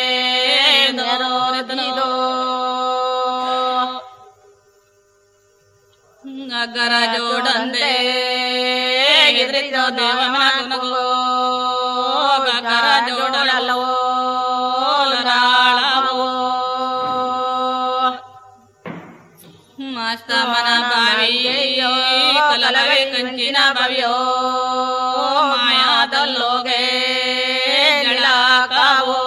ದರೋರಿದನೋ ಅಗರ ಜೋಡಂದೆ ಎದುರಿದ ದೇವಮನಗುನಗೋ ಗಗರ ಜೋಡಲಲ್ಲವೋ ರಾಳವೋ ಮಸ್ತ ಮನ ಬಾವಿಯೋ ಕಲಲವೇ ಕಂಚಿನ ಬಾವಿಯೋ ಮಾಯಾದಲ್ಲೋಗೆ ಜಳಕಾವೋ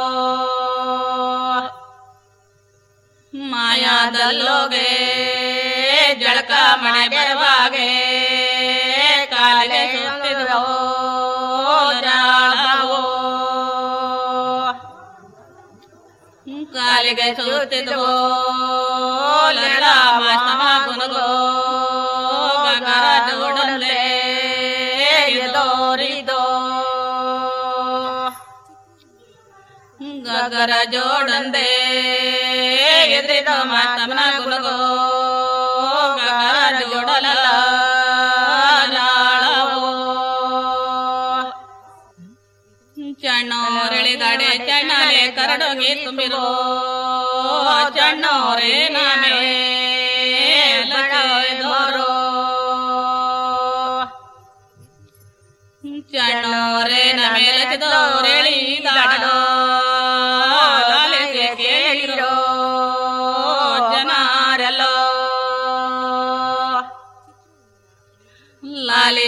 ಮಾಯಾದಲ್ಲೋಗೆ ಜಳಕ ಮನೆ ಬೆರವಾಗೆ ಕಾಲಿಗೆ ಸುತ್ತಿದವೋ ರಾಳವೋ ಕಾಲಿಗೆ ಸುತ್ತಿದವೋ ಲಡ ಮಾಸ್ತಮ ಗುನುಗೋ ಗಗರ ಜೋಡಲೆ ಎದೋರಿದೋ ಗಗರ ಜೋಡಂದೆ ಎದ್ರಿದ ಮಾತಮನ ಗುನುಗೋ ಗಗರ ಜೋಡಲ ರಾಳವೋ ಚಣ್ಣೋರೆಳಿದಡೆ ಚಣ್ಣಲೆ ಕರಡೋಗಿ ತುಂಬಿರೋ ಚಣ್ಣೋರೆ ನಾಮೇ ಲಚೋರೋ ಚಣ್ಣೋರೆ ನಮೆ ಲಚದೋರೆಳಿದಾಡೆ